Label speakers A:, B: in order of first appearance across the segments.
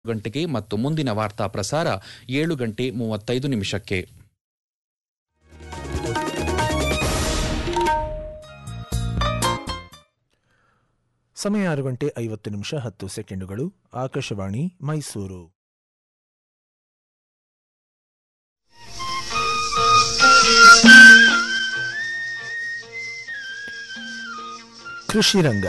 A: ಗಂಟೆಗೆ ಮತ್ತು ಮುಂದಿನ ವಾರ್ತಾ ಪ್ರಸಾರ ಏಳು ಗಂಟೆ ಮೂವತ್ತೈದು ನಿಮಿಷಕ್ಕೆ
B: ಸಮಯ ಆರು ಗಂಟೆ ಐವತ್ತು ನಿಮಿಷ ಹತ್ತು ಸೆಕೆಂಡುಗಳು ಆಕಾಶವಾಣಿ ಮೈಸೂರು ಕೃಷಿ ರಂಗ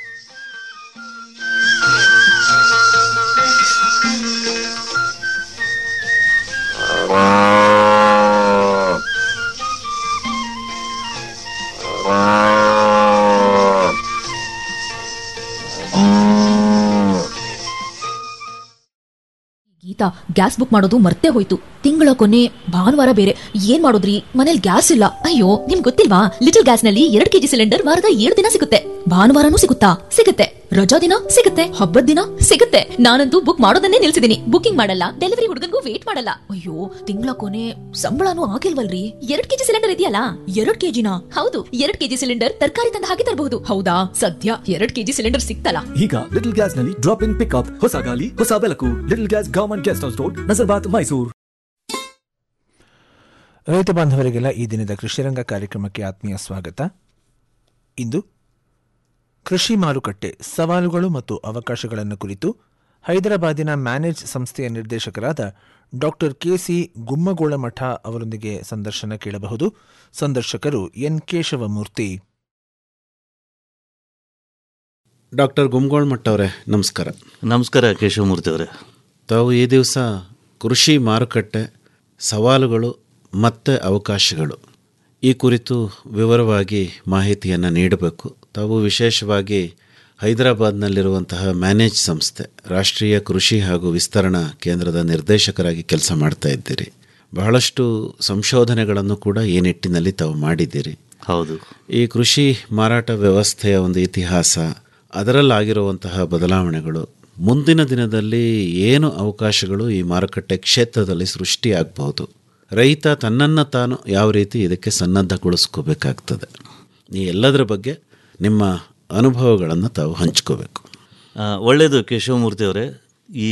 C: ಗೀತಾ ಗ್ಯಾಸ್ ಬುಕ್ ಮಾಡೋದು ಮರ್ತೇ ಹೋಯ್ತು ತಿಂಗಳ ಕೊನೆ ಭಾನುವಾರ ಬೇರೆ ಏನ್ ಮಾಡೋದ್ರಿ ಮನೇಲಿ ಗ್ಯಾಸ್ ಇಲ್ಲ ಅಯ್ಯೋ ನಿಮ್ ಗೊತ್ತಿಲ್ವಾ ಲಿಟಲ್ ಗ್ಯಾಸ್ ನಲ್ಲಿ ಎರಡ್ ಕೆಜಿ ಸಿಲಿಂಡರ್ ವಾರದ ಏಳು ದಿನ ಸಿಗುತ್ತೆ ಭಾನುವಾರನೂ ಸಿಗುತ್ತಾ ಸಿಗುತ್ತೆ ರಜಾ ದಿನ ಸಿಗುತ್ತೆ ಹಬ್ಬದ ದಿನ ಸಿಗುತ್ತೆ ನಾನಂತೂ ಬುಕ್ ಮಾಡೋದನ್ನೇ ನಿಲ್ಸಿದೀನಿ ಬುಕಿಂಗ್ ಮಾಡಲ್ಲ ಡೆಲಿವರಿ ಹುಡುಗನ್ಗೂ ವೇಟ್ ಮಾಡಲ್ಲ ಅಯ್ಯೋ ತಿಂಗಳ ಕೊನೆ ಸಂಬಳನೂ ಆಗಿಲ್ವಲ್ರಿ ಎರಡ್ ಕೆಜಿ ಸಿಲಿಂಡರ್ ಇದೆಯಲ್ಲ ಎರಡ್ ಕೆಜಿನ ಹೌದು ಎರಡ್ ಕೆಜಿ ಸಿಲಿಂಡರ್ ತರಕಾರಿ ತಂದ ಹಾಗೆ ತರಬಹುದು ಹೌದಾ ಸದ್ಯ ಎರಡ್ ಕೆಜಿ ಸಿಲಿಂಡರ್ ಸಿಕ್ತಲ್ಲ
D: ಈಗ ಲಿಟಲ್ ಗ್ಯಾಸ್ ನಲ್ಲಿ ಡ್ರಾಪ್ ಇನ್ ಪಿಕ್ಅಪ್ ಹೊಸ ಗಾಲಿ ಹೊಸ ಬೆಳಕು little gas government guest house road Nazarbad Mysuru
B: ರೈತ ಬಾಂಧವರಿಗೆಲ್ಲ ಈ ದಿನದ ಕೃಷಿರಂಗ ಕಾರ್ಯಕ್ರಮಕ್ಕೆ ಆತ್ಮೀಯ ಸ್ವಾಗತ ಇಂದು ಕೃಷಿ ಮಾರುಕಟ್ಟೆ ಸವಾಲುಗಳು ಮತ್ತು ಅವಕಾಶಗಳನ್ನು ಕುರಿತು ಹೈದರಾಬಾದಿನ ಮ್ಯಾನೇಜ್ ಸಂಸ್ಥೆಯ ನಿರ್ದೇಶಕರಾದ ಡಾಕ್ಟರ್ ಕೆಸಿ ಗುಮ್ಮಗೋಳಮಠ ಅವರೊಂದಿಗೆ ಸಂದರ್ಶನ ಕೇಳಬಹುದು ಸಂದರ್ಶಕರು ಎನ್ ಕೇಶವಮೂರ್ತಿ
E: ಡಾಕ್ಟರ್ ಗುಮ್ಗೋಳ್ ಮಠ ಅವರೇ ನಮಸ್ಕಾರ
F: ನಮಸ್ಕಾರ ಕೇಶವಮೂರ್ತಿ ಅವರೇ
E: ತಾವು ಈ ದಿವಸ ಕೃಷಿ ಮಾರುಕಟ್ಟೆ ಸವಾಲುಗಳು ಮತ್ತು ಅವಕಾಶಗಳು ಈ ಕುರಿತು ವಿವರವಾಗಿ ಮಾಹಿತಿಯನ್ನು ನೀಡಬೇಕು ತಾವು ವಿಶೇಷವಾಗಿ ಹೈದರಾಬಾದ್ನಲ್ಲಿರುವಂತಹ ಮ್ಯಾನೇಜ್ ಸಂಸ್ಥೆ ರಾಷ್ಟ್ರೀಯ ಕೃಷಿ ಹಾಗೂ ವಿಸ್ತರಣಾ ಕೇಂದ್ರದ ನಿರ್ದೇಶಕರಾಗಿ ಕೆಲಸ ಮಾಡ್ತಾ ಇದ್ದೀರಿ ಬಹಳಷ್ಟು ಸಂಶೋಧನೆಗಳನ್ನು ಕೂಡ ಈ ನಿಟ್ಟಿನಲ್ಲಿ ತಾವು ಮಾಡಿದ್ದೀರಿ
F: ಹೌದು
E: ಈ ಕೃಷಿ ಮಾರಾಟ ವ್ಯವಸ್ಥೆಯ ಒಂದು ಇತಿಹಾಸ ಅದರಲ್ಲಾಗಿರುವಂತಹ ಬದಲಾವಣೆಗಳು ಮುಂದಿನ ದಿನದಲ್ಲಿ ಏನು ಅವಕಾಶಗಳು ಈ ಮಾರುಕಟ್ಟೆ ಕ್ಷೇತ್ರದಲ್ಲಿ ಸೃಷ್ಟಿಯಾಗಬಹುದು ರೈತ ತನ್ನನ್ನು ತಾನು ಯಾವ ರೀತಿ ಇದಕ್ಕೆ ಸನ್ನದ್ಧಗೊಳಿಸ್ಕೋಬೇಕಾಗ್ತದೆ ಈ ಎಲ್ಲದರ ಬಗ್ಗೆ ನಿಮ್ಮ ಅನುಭವಗಳನ್ನು ತಾವು ಹಂಚ್ಕೋಬೇಕು
F: ಆ, ಒಳ್ಳೆಯದು ಕೇಶವಮೂರ್ತಿ ಅವರೇ ಈ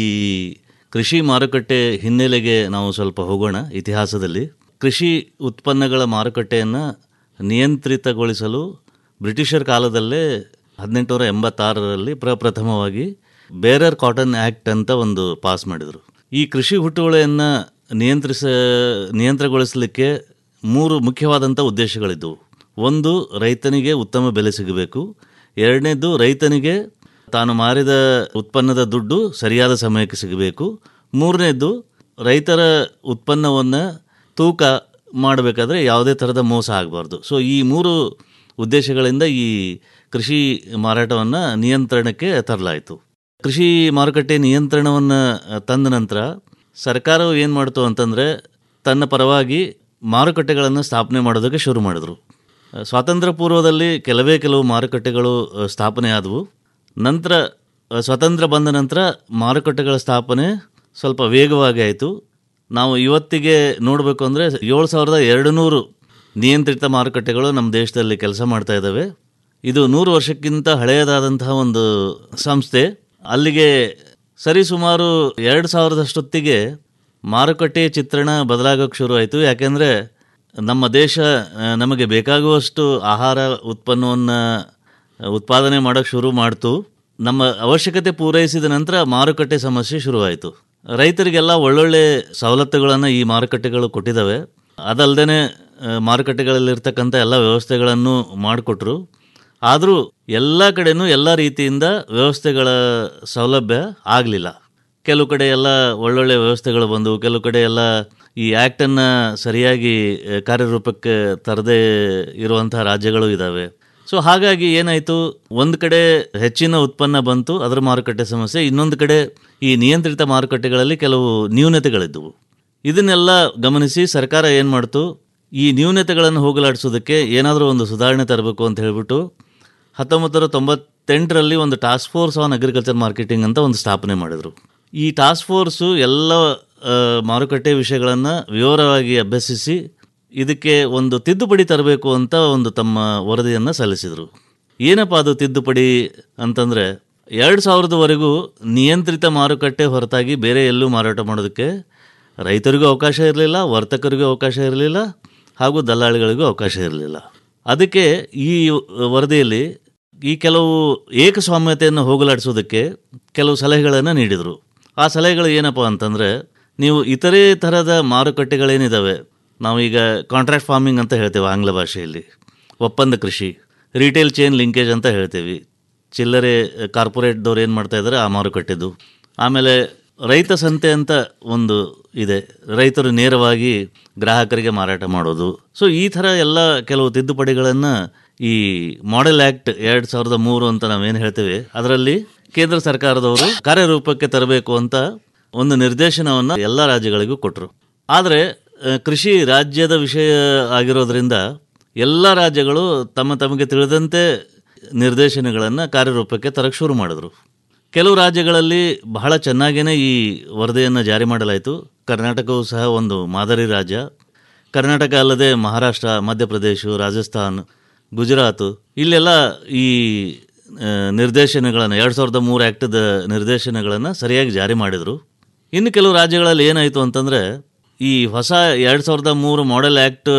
F: ಕೃಷಿ ಮಾರುಕಟ್ಟೆ ಹಿನ್ನೆಲೆಗೆ ನಾವು ಸ್ವಲ್ಪ ಹೋಗೋಣ ಇತಿಹಾಸದಲ್ಲಿ ಕೃಷಿ ಉತ್ಪನ್ನಗಳ ಮಾರುಕಟ್ಟೆಯನ್ನು ನಿಯಂತ್ರಿತಗೊಳಿಸಲು ಬ್ರಿಟಿಷರ್ ಕಾಲದಲ್ಲೇ ಹದಿನೆಂಟುನೂರ ಎಂಬತ್ತಾರರಲ್ಲಿ ಪ್ರಪ್ರಥಮವಾಗಿ ಬೇರರ್ ಕಾಟನ್ ಆ್ಯಕ್ಟ್ ಅಂತ ಒಂದು ಪಾಸ್ ಮಾಡಿದರು ಈ ಕೃಷಿ ಹುಟ್ಟುವಳಿಯನ್ನು ನಿಯಂತ್ರಿಸ ನಿಯಂತ್ರಗೊಳಿಸಲಿಕ್ಕೆ ಮೂರು ಮುಖ್ಯವಾದಂಥ ಉದ್ದೇಶಗಳಿದ್ದವು ಒಂದು ರೈತನಿಗೆ ಉತ್ತಮ ಬೆಲೆ ಸಿಗಬೇಕು ಎರಡನೇದು ರೈತನಿಗೆ ತಾನು ಮಾರಿದ ಉತ್ಪನ್ನದ ದುಡ್ಡು ಸರಿಯಾದ ಸಮಯಕ್ಕೆ ಸಿಗಬೇಕು ಮೂರನೇದು ರೈತರ ಉತ್ಪನ್ನವನ್ನು ತೂಕ ಮಾಡಬೇಕಾದ್ರೆ ಯಾವುದೇ ಥರದ ಮೋಸ ಆಗಬಾರ್ದು ಸೊ ಈ ಮೂರು ಉದ್ದೇಶಗಳಿಂದ ಈ ಕೃಷಿ ಮಾರಾಟವನ್ನು ನಿಯಂತ್ರಣಕ್ಕೆ ತರಲಾಯಿತು ಕೃಷಿ ಮಾರುಕಟ್ಟೆ ನಿಯಂತ್ರಣವನ್ನು ತಂದ ನಂತರ ಸರ್ಕಾರವು ಏನು ಮಾಡ್ತು ಅಂತಂದರೆ ತನ್ನ ಪರವಾಗಿ ಮಾರುಕಟ್ಟೆಗಳನ್ನು ಸ್ಥಾಪನೆ ಮಾಡೋದಕ್ಕೆ ಶುರು ಮಾಡಿದ್ರು ಸ್ವಾತಂತ್ರ್ಯ ಪೂರ್ವದಲ್ಲಿ ಕೆಲವೇ ಕೆಲವು ಮಾರುಕಟ್ಟೆಗಳು ಅ, ಸ್ಥಾಪನೆ ಆದವು ನಂತರ ಅ, ಸ್ವಾತಂತ್ರ್ಯ ಬಂದ ನಂತರ ಮಾರುಕಟ್ಟೆಗಳ ಸ್ಥಾಪನೆ ಸ್ವಲ್ಪ ವೇಗವಾಗಿ ಆಯಿತು ನಾವು ಇವತ್ತಿಗೆ ನೋಡಬೇಕು ಅಂದರೆ ಏಳು ಸಾವಿರದ ಎರಡು ನೂರು ನಿಯಂತ್ರಿತ ಮಾರುಕಟ್ಟೆಗಳು ನಮ್ಮ ದೇಶದಲ್ಲಿ ಕೆಲಸ ಮಾಡ್ತಾ ಇದ್ದಾವೆ ಇದು ನೂರು ವರ್ಷಕ್ಕಿಂತ ಹಳೆಯದಾದಂತಹ ಒಂದು ಸಂಸ್ಥೆ ಅಲ್ಲಿಗೆ ಸರಿಸುಮಾರು ಎರಡು ಸಾವಿರದಷ್ಟೊತ್ತಿಗೆ ಮಾರುಕಟ್ಟೆಯ ಚಿತ್ರಣ ಬದಲಾಗೋಕ್ಕೆ ಶುರು ಆಯಿತು ಯಾಕೆಂದರೆ ನಮ್ಮ ದೇಶ ಆ, ನಮಗೆ ಬೇಕಾಗುವಷ್ಟು ಆಹಾರ ಉತ್ಪನ್ನವನ್ನು ಉತ್ಪಾದನೆ ಮಾಡೋಕ್ಕೆ ಶುರು ಮಾಡ್ತು ನಮ್ಮ ಅವಶ್ಯಕತೆ ಪೂರೈಸಿದ ನಂತರ ಮಾರುಕಟ್ಟೆ ಸಮಸ್ಯೆ ಶುರುವಾಯಿತು ರೈತರಿಗೆಲ್ಲ ಒಳ್ಳೊಳ್ಳೆ ಸವಲತ್ತುಗಳನ್ನು ಈ ಮಾರುಕಟ್ಟೆಗಳು ಕೊಟ್ಟಿದ್ದಾವೆ ಅದಲ್ಲದೆ ಮಾರುಕಟ್ಟೆಗಳಲ್ಲಿರ್ತಕ್ಕಂಥ ಎಲ್ಲ ವ್ಯವಸ್ಥೆಗಳನ್ನು ಮಾಡಿಕೊಟ್ರು ಆದರೂ ಎಲ್ಲ ಕಡೆನೂ ಎಲ್ಲ ರೀತಿಯಿಂದ ವ್ಯವಸ್ಥೆಗಳ ಸೌಲಭ್ಯ ಆಗಲಿಲ್ಲ ಕೆಲವು ಕಡೆ ಎಲ್ಲ ಒಳ್ಳೊಳ್ಳೆ ವ್ಯವಸ್ಥೆಗಳು ಬಂದವು ಕೆಲವು ಕಡೆ ಎಲ್ಲ ಈ ಆ್ಯಕ್ಟನ್ನು ಸರಿಯಾಗಿ ಆ, ಕಾರ್ಯರೂಪಕ್ಕೆ ತರದೇ ಇರುವಂತಹ ರಾಜ್ಯಗಳು ಇದ್ದಾವೆ ಸೊ ಹಾಗಾಗಿ ಏನಾಯಿತು ಒಂದು ಕಡೆ ಹೆಚ್ಚಿನ ಉತ್ಪನ್ನ ಬಂತು ಅದರ ಮಾರುಕಟ್ಟೆ ಸಮಸ್ಯೆ ಇನ್ನೊಂದು ಕಡೆ ಈ ನಿಯಂತ್ರಿತ ಮಾರುಕಟ್ಟೆಗಳಲ್ಲಿ ಕೆಲವು ನ್ಯೂನತೆಗಳಿದ್ದವು ಇದನ್ನೆಲ್ಲ ಗಮನಿಸಿ ಸರ್ಕಾರ ಏನು ಮಾಡ್ತು ಈ ನ್ಯೂನತೆಗಳನ್ನು ಹೋಗಲಾಡಿಸೋದಕ್ಕೆ ಏನಾದರೂ ಒಂದು ಸುಧಾರಣೆ ತರಬೇಕು ಅಂತ ಹೇಳ್ಬಿಟ್ಟು ಹತ್ತೊಂಬತ್ತು ನೂರ ತೊಂಬತ್ತೆಂಟರಲ್ಲಿ ಒಂದು task force on agriculture marketing ಅಂತ ಒಂದು ಸ್ಥಾಪನೆ ಮಾಡಿದರು ಈ ಟಾಸ್ಕ್ ಫೋರ್ಸು ಎಲ್ಲ ಆ, ಮಾರುಕಟ್ಟೆ ವಿಷಯಗಳನ್ನು ವಿವರವಾಗಿ ಅಭ್ಯಸಿಸಿ ಇದಕ್ಕೆ ಒಂದು ತಿದ್ದುಪಡಿ ತರಬೇಕು ಅಂತ ಒಂದು ತಮ್ಮ ವರದಿಯನ್ನು ಸಲ್ಲಿಸಿದರು ಏನಪ್ಪ ಅದು ತಿದ್ದುಪಡಿ ಅಂತಂದರೆ ಎರಡು ಸಾವಿರದವರೆಗೂ ನಿಯಂತ್ರಿತ ಮಾರುಕಟ್ಟೆ ಹೊರತಾಗಿ ಬೇರೆ ಎಲ್ಲೂ ಮಾರಾಟ ಮಾಡೋದಕ್ಕೆ ರೈತರಿಗೂ ಅವಕಾಶ ಇರಲಿಲ್ಲ ವರ್ತಕರಿಗೂ ಅವಕಾಶ ಇರಲಿಲ್ಲ ಹಾಗೂ ದಲ್ಲಾಳಿಗಳಿಗೂ ಅವಕಾಶ ಇರಲಿಲ್ಲ ಅದಕ್ಕೆ ಈ ವರದಿಯಲ್ಲಿ ಈ ಕೆಲವು ಏಕಸ್ವಾಮ್ಯತೆಯನ್ನು ಹೋಗಲಾಡಿಸೋದಕ್ಕೆ ಕೆಲವು ಸಲಹೆಗಳನ್ನು ನೀಡಿದರು ಆ ಸಲಹೆಗಳು ಏನಪ್ಪ ಅಂತಂದರೆ ನೀವು ಇತರೆ ಥರದ ಮಾರುಕಟ್ಟೆಗಳೇನಿದ್ದಾವೆ ನಾವೀಗ ಕಾಂಟ್ರಾಕ್ಟ್ ಫಾರ್ಮಿಂಗ್ ಅಂತ ಹೇಳ್ತೇವೆ ಆಂಗ್ಲ ಭಾಷೆಯಲ್ಲಿ ಒಪ್ಪಂದ ಕೃಷಿ ರಿಟೇಲ್ ಚೈನ್ ಲಿಂಕೇಜ್ ಅಂತ ಹೇಳ್ತೇವೆ ಚಿಲ್ಲರೆ ಕಾರ್ಪೊರೇಟ್ದವ್ರು ಏನು ಮಾಡ್ತಾ ಇದ್ದಾರೆ ಆ ಮಾರುಕಟ್ಟೆದು ಆಮೇಲೆ ರೈತ ಸಂತೆ ಅಂತ ಒಂದು ಇದೆ ರೈತರು ನೇರವಾಗಿ ಗ್ರಾಹಕರಿಗೆ ಮಾರಾಟ ಮಾಡೋದು ಸೊ ಈ ಥರ ಎಲ್ಲ ಕೆಲವು ತಿದ್ದುಪಡಿಗಳನ್ನು ಈ ಮಾಡೆಲ್ ಆ್ಯಕ್ಟ್ ಎರಡು ಸಾವಿರದ ಮೂರು ಅಂತ ನಾವೇನು ಹೇಳ್ತೇವೆ ಅದರಲ್ಲಿ ಕೇಂದ್ರ ಸರ್ಕಾರದವರು ಕಾರ್ಯರೂಪಕ್ಕೆ ತರಬೇಕು ಅಂತ ಒಂದು ನಿರ್ದೇಶನವನ್ನು ಎಲ್ಲ ರಾಜ್ಯಗಳಿಗೂ ಕೊಟ್ಟರು ಆದರೆ ಆ, ಕೃಷಿ ರಾಜ್ಯದ ವಿಷಯ ಆಗಿರೋದ್ರಿಂದ ಎಲ್ಲ ರಾಜ್ಯಗಳು ತಮ್ಮ ತಮಗೆ ತಿಳಿದಂತೆ ನಿರ್ದೇಶನಗಳನ್ನು ಕಾರ್ಯರೂಪಕ್ಕೆ ತರಕ್ಕೆ ಶುರು ಮಾಡಿದ್ರು ಕೆಲವು ರಾಜ್ಯಗಳಲ್ಲಿ ಬಹಳ ಚೆನ್ನಾಗೇ ಈ ವರದಿಯನ್ನು ಜಾರಿ ಮಾಡಲಾಯಿತು ಕರ್ನಾಟಕವು ಸಹ ಒಂದು ಮಾದರಿ ರಾಜ್ಯ ಕರ್ನಾಟಕ ಅಲ್ಲದೆ ಮಹಾರಾಷ್ಟ್ರ ಮಧ್ಯಪ್ರದೇಶ ರಾಜಸ್ಥಾನ್ ಗುಜರಾತ್ ಇಲ್ಲೆಲ್ಲ ಈ ಆ, ನಿರ್ದೇಶನಗಳನ್ನು ಎರಡು ಸಾವಿರದ ಮೂರು ಆ್ಯಕ್ಟದ ನಿರ್ದೇಶನಗಳನ್ನು ಸರಿಯಾಗಿ ಜಾರಿ ಮಾಡಿದರು ಇನ್ನು ಕೆಲವು ರಾಜ್ಯಗಳಲ್ಲಿ ಏನಾಯಿತು ಅಂತಂದರೆ ಈ ಹೊಸ ಎರಡು ಸಾವಿರದ ಮೂರು ಮಾಡೆಲ್ ಆ್ಯಕ್ಟ್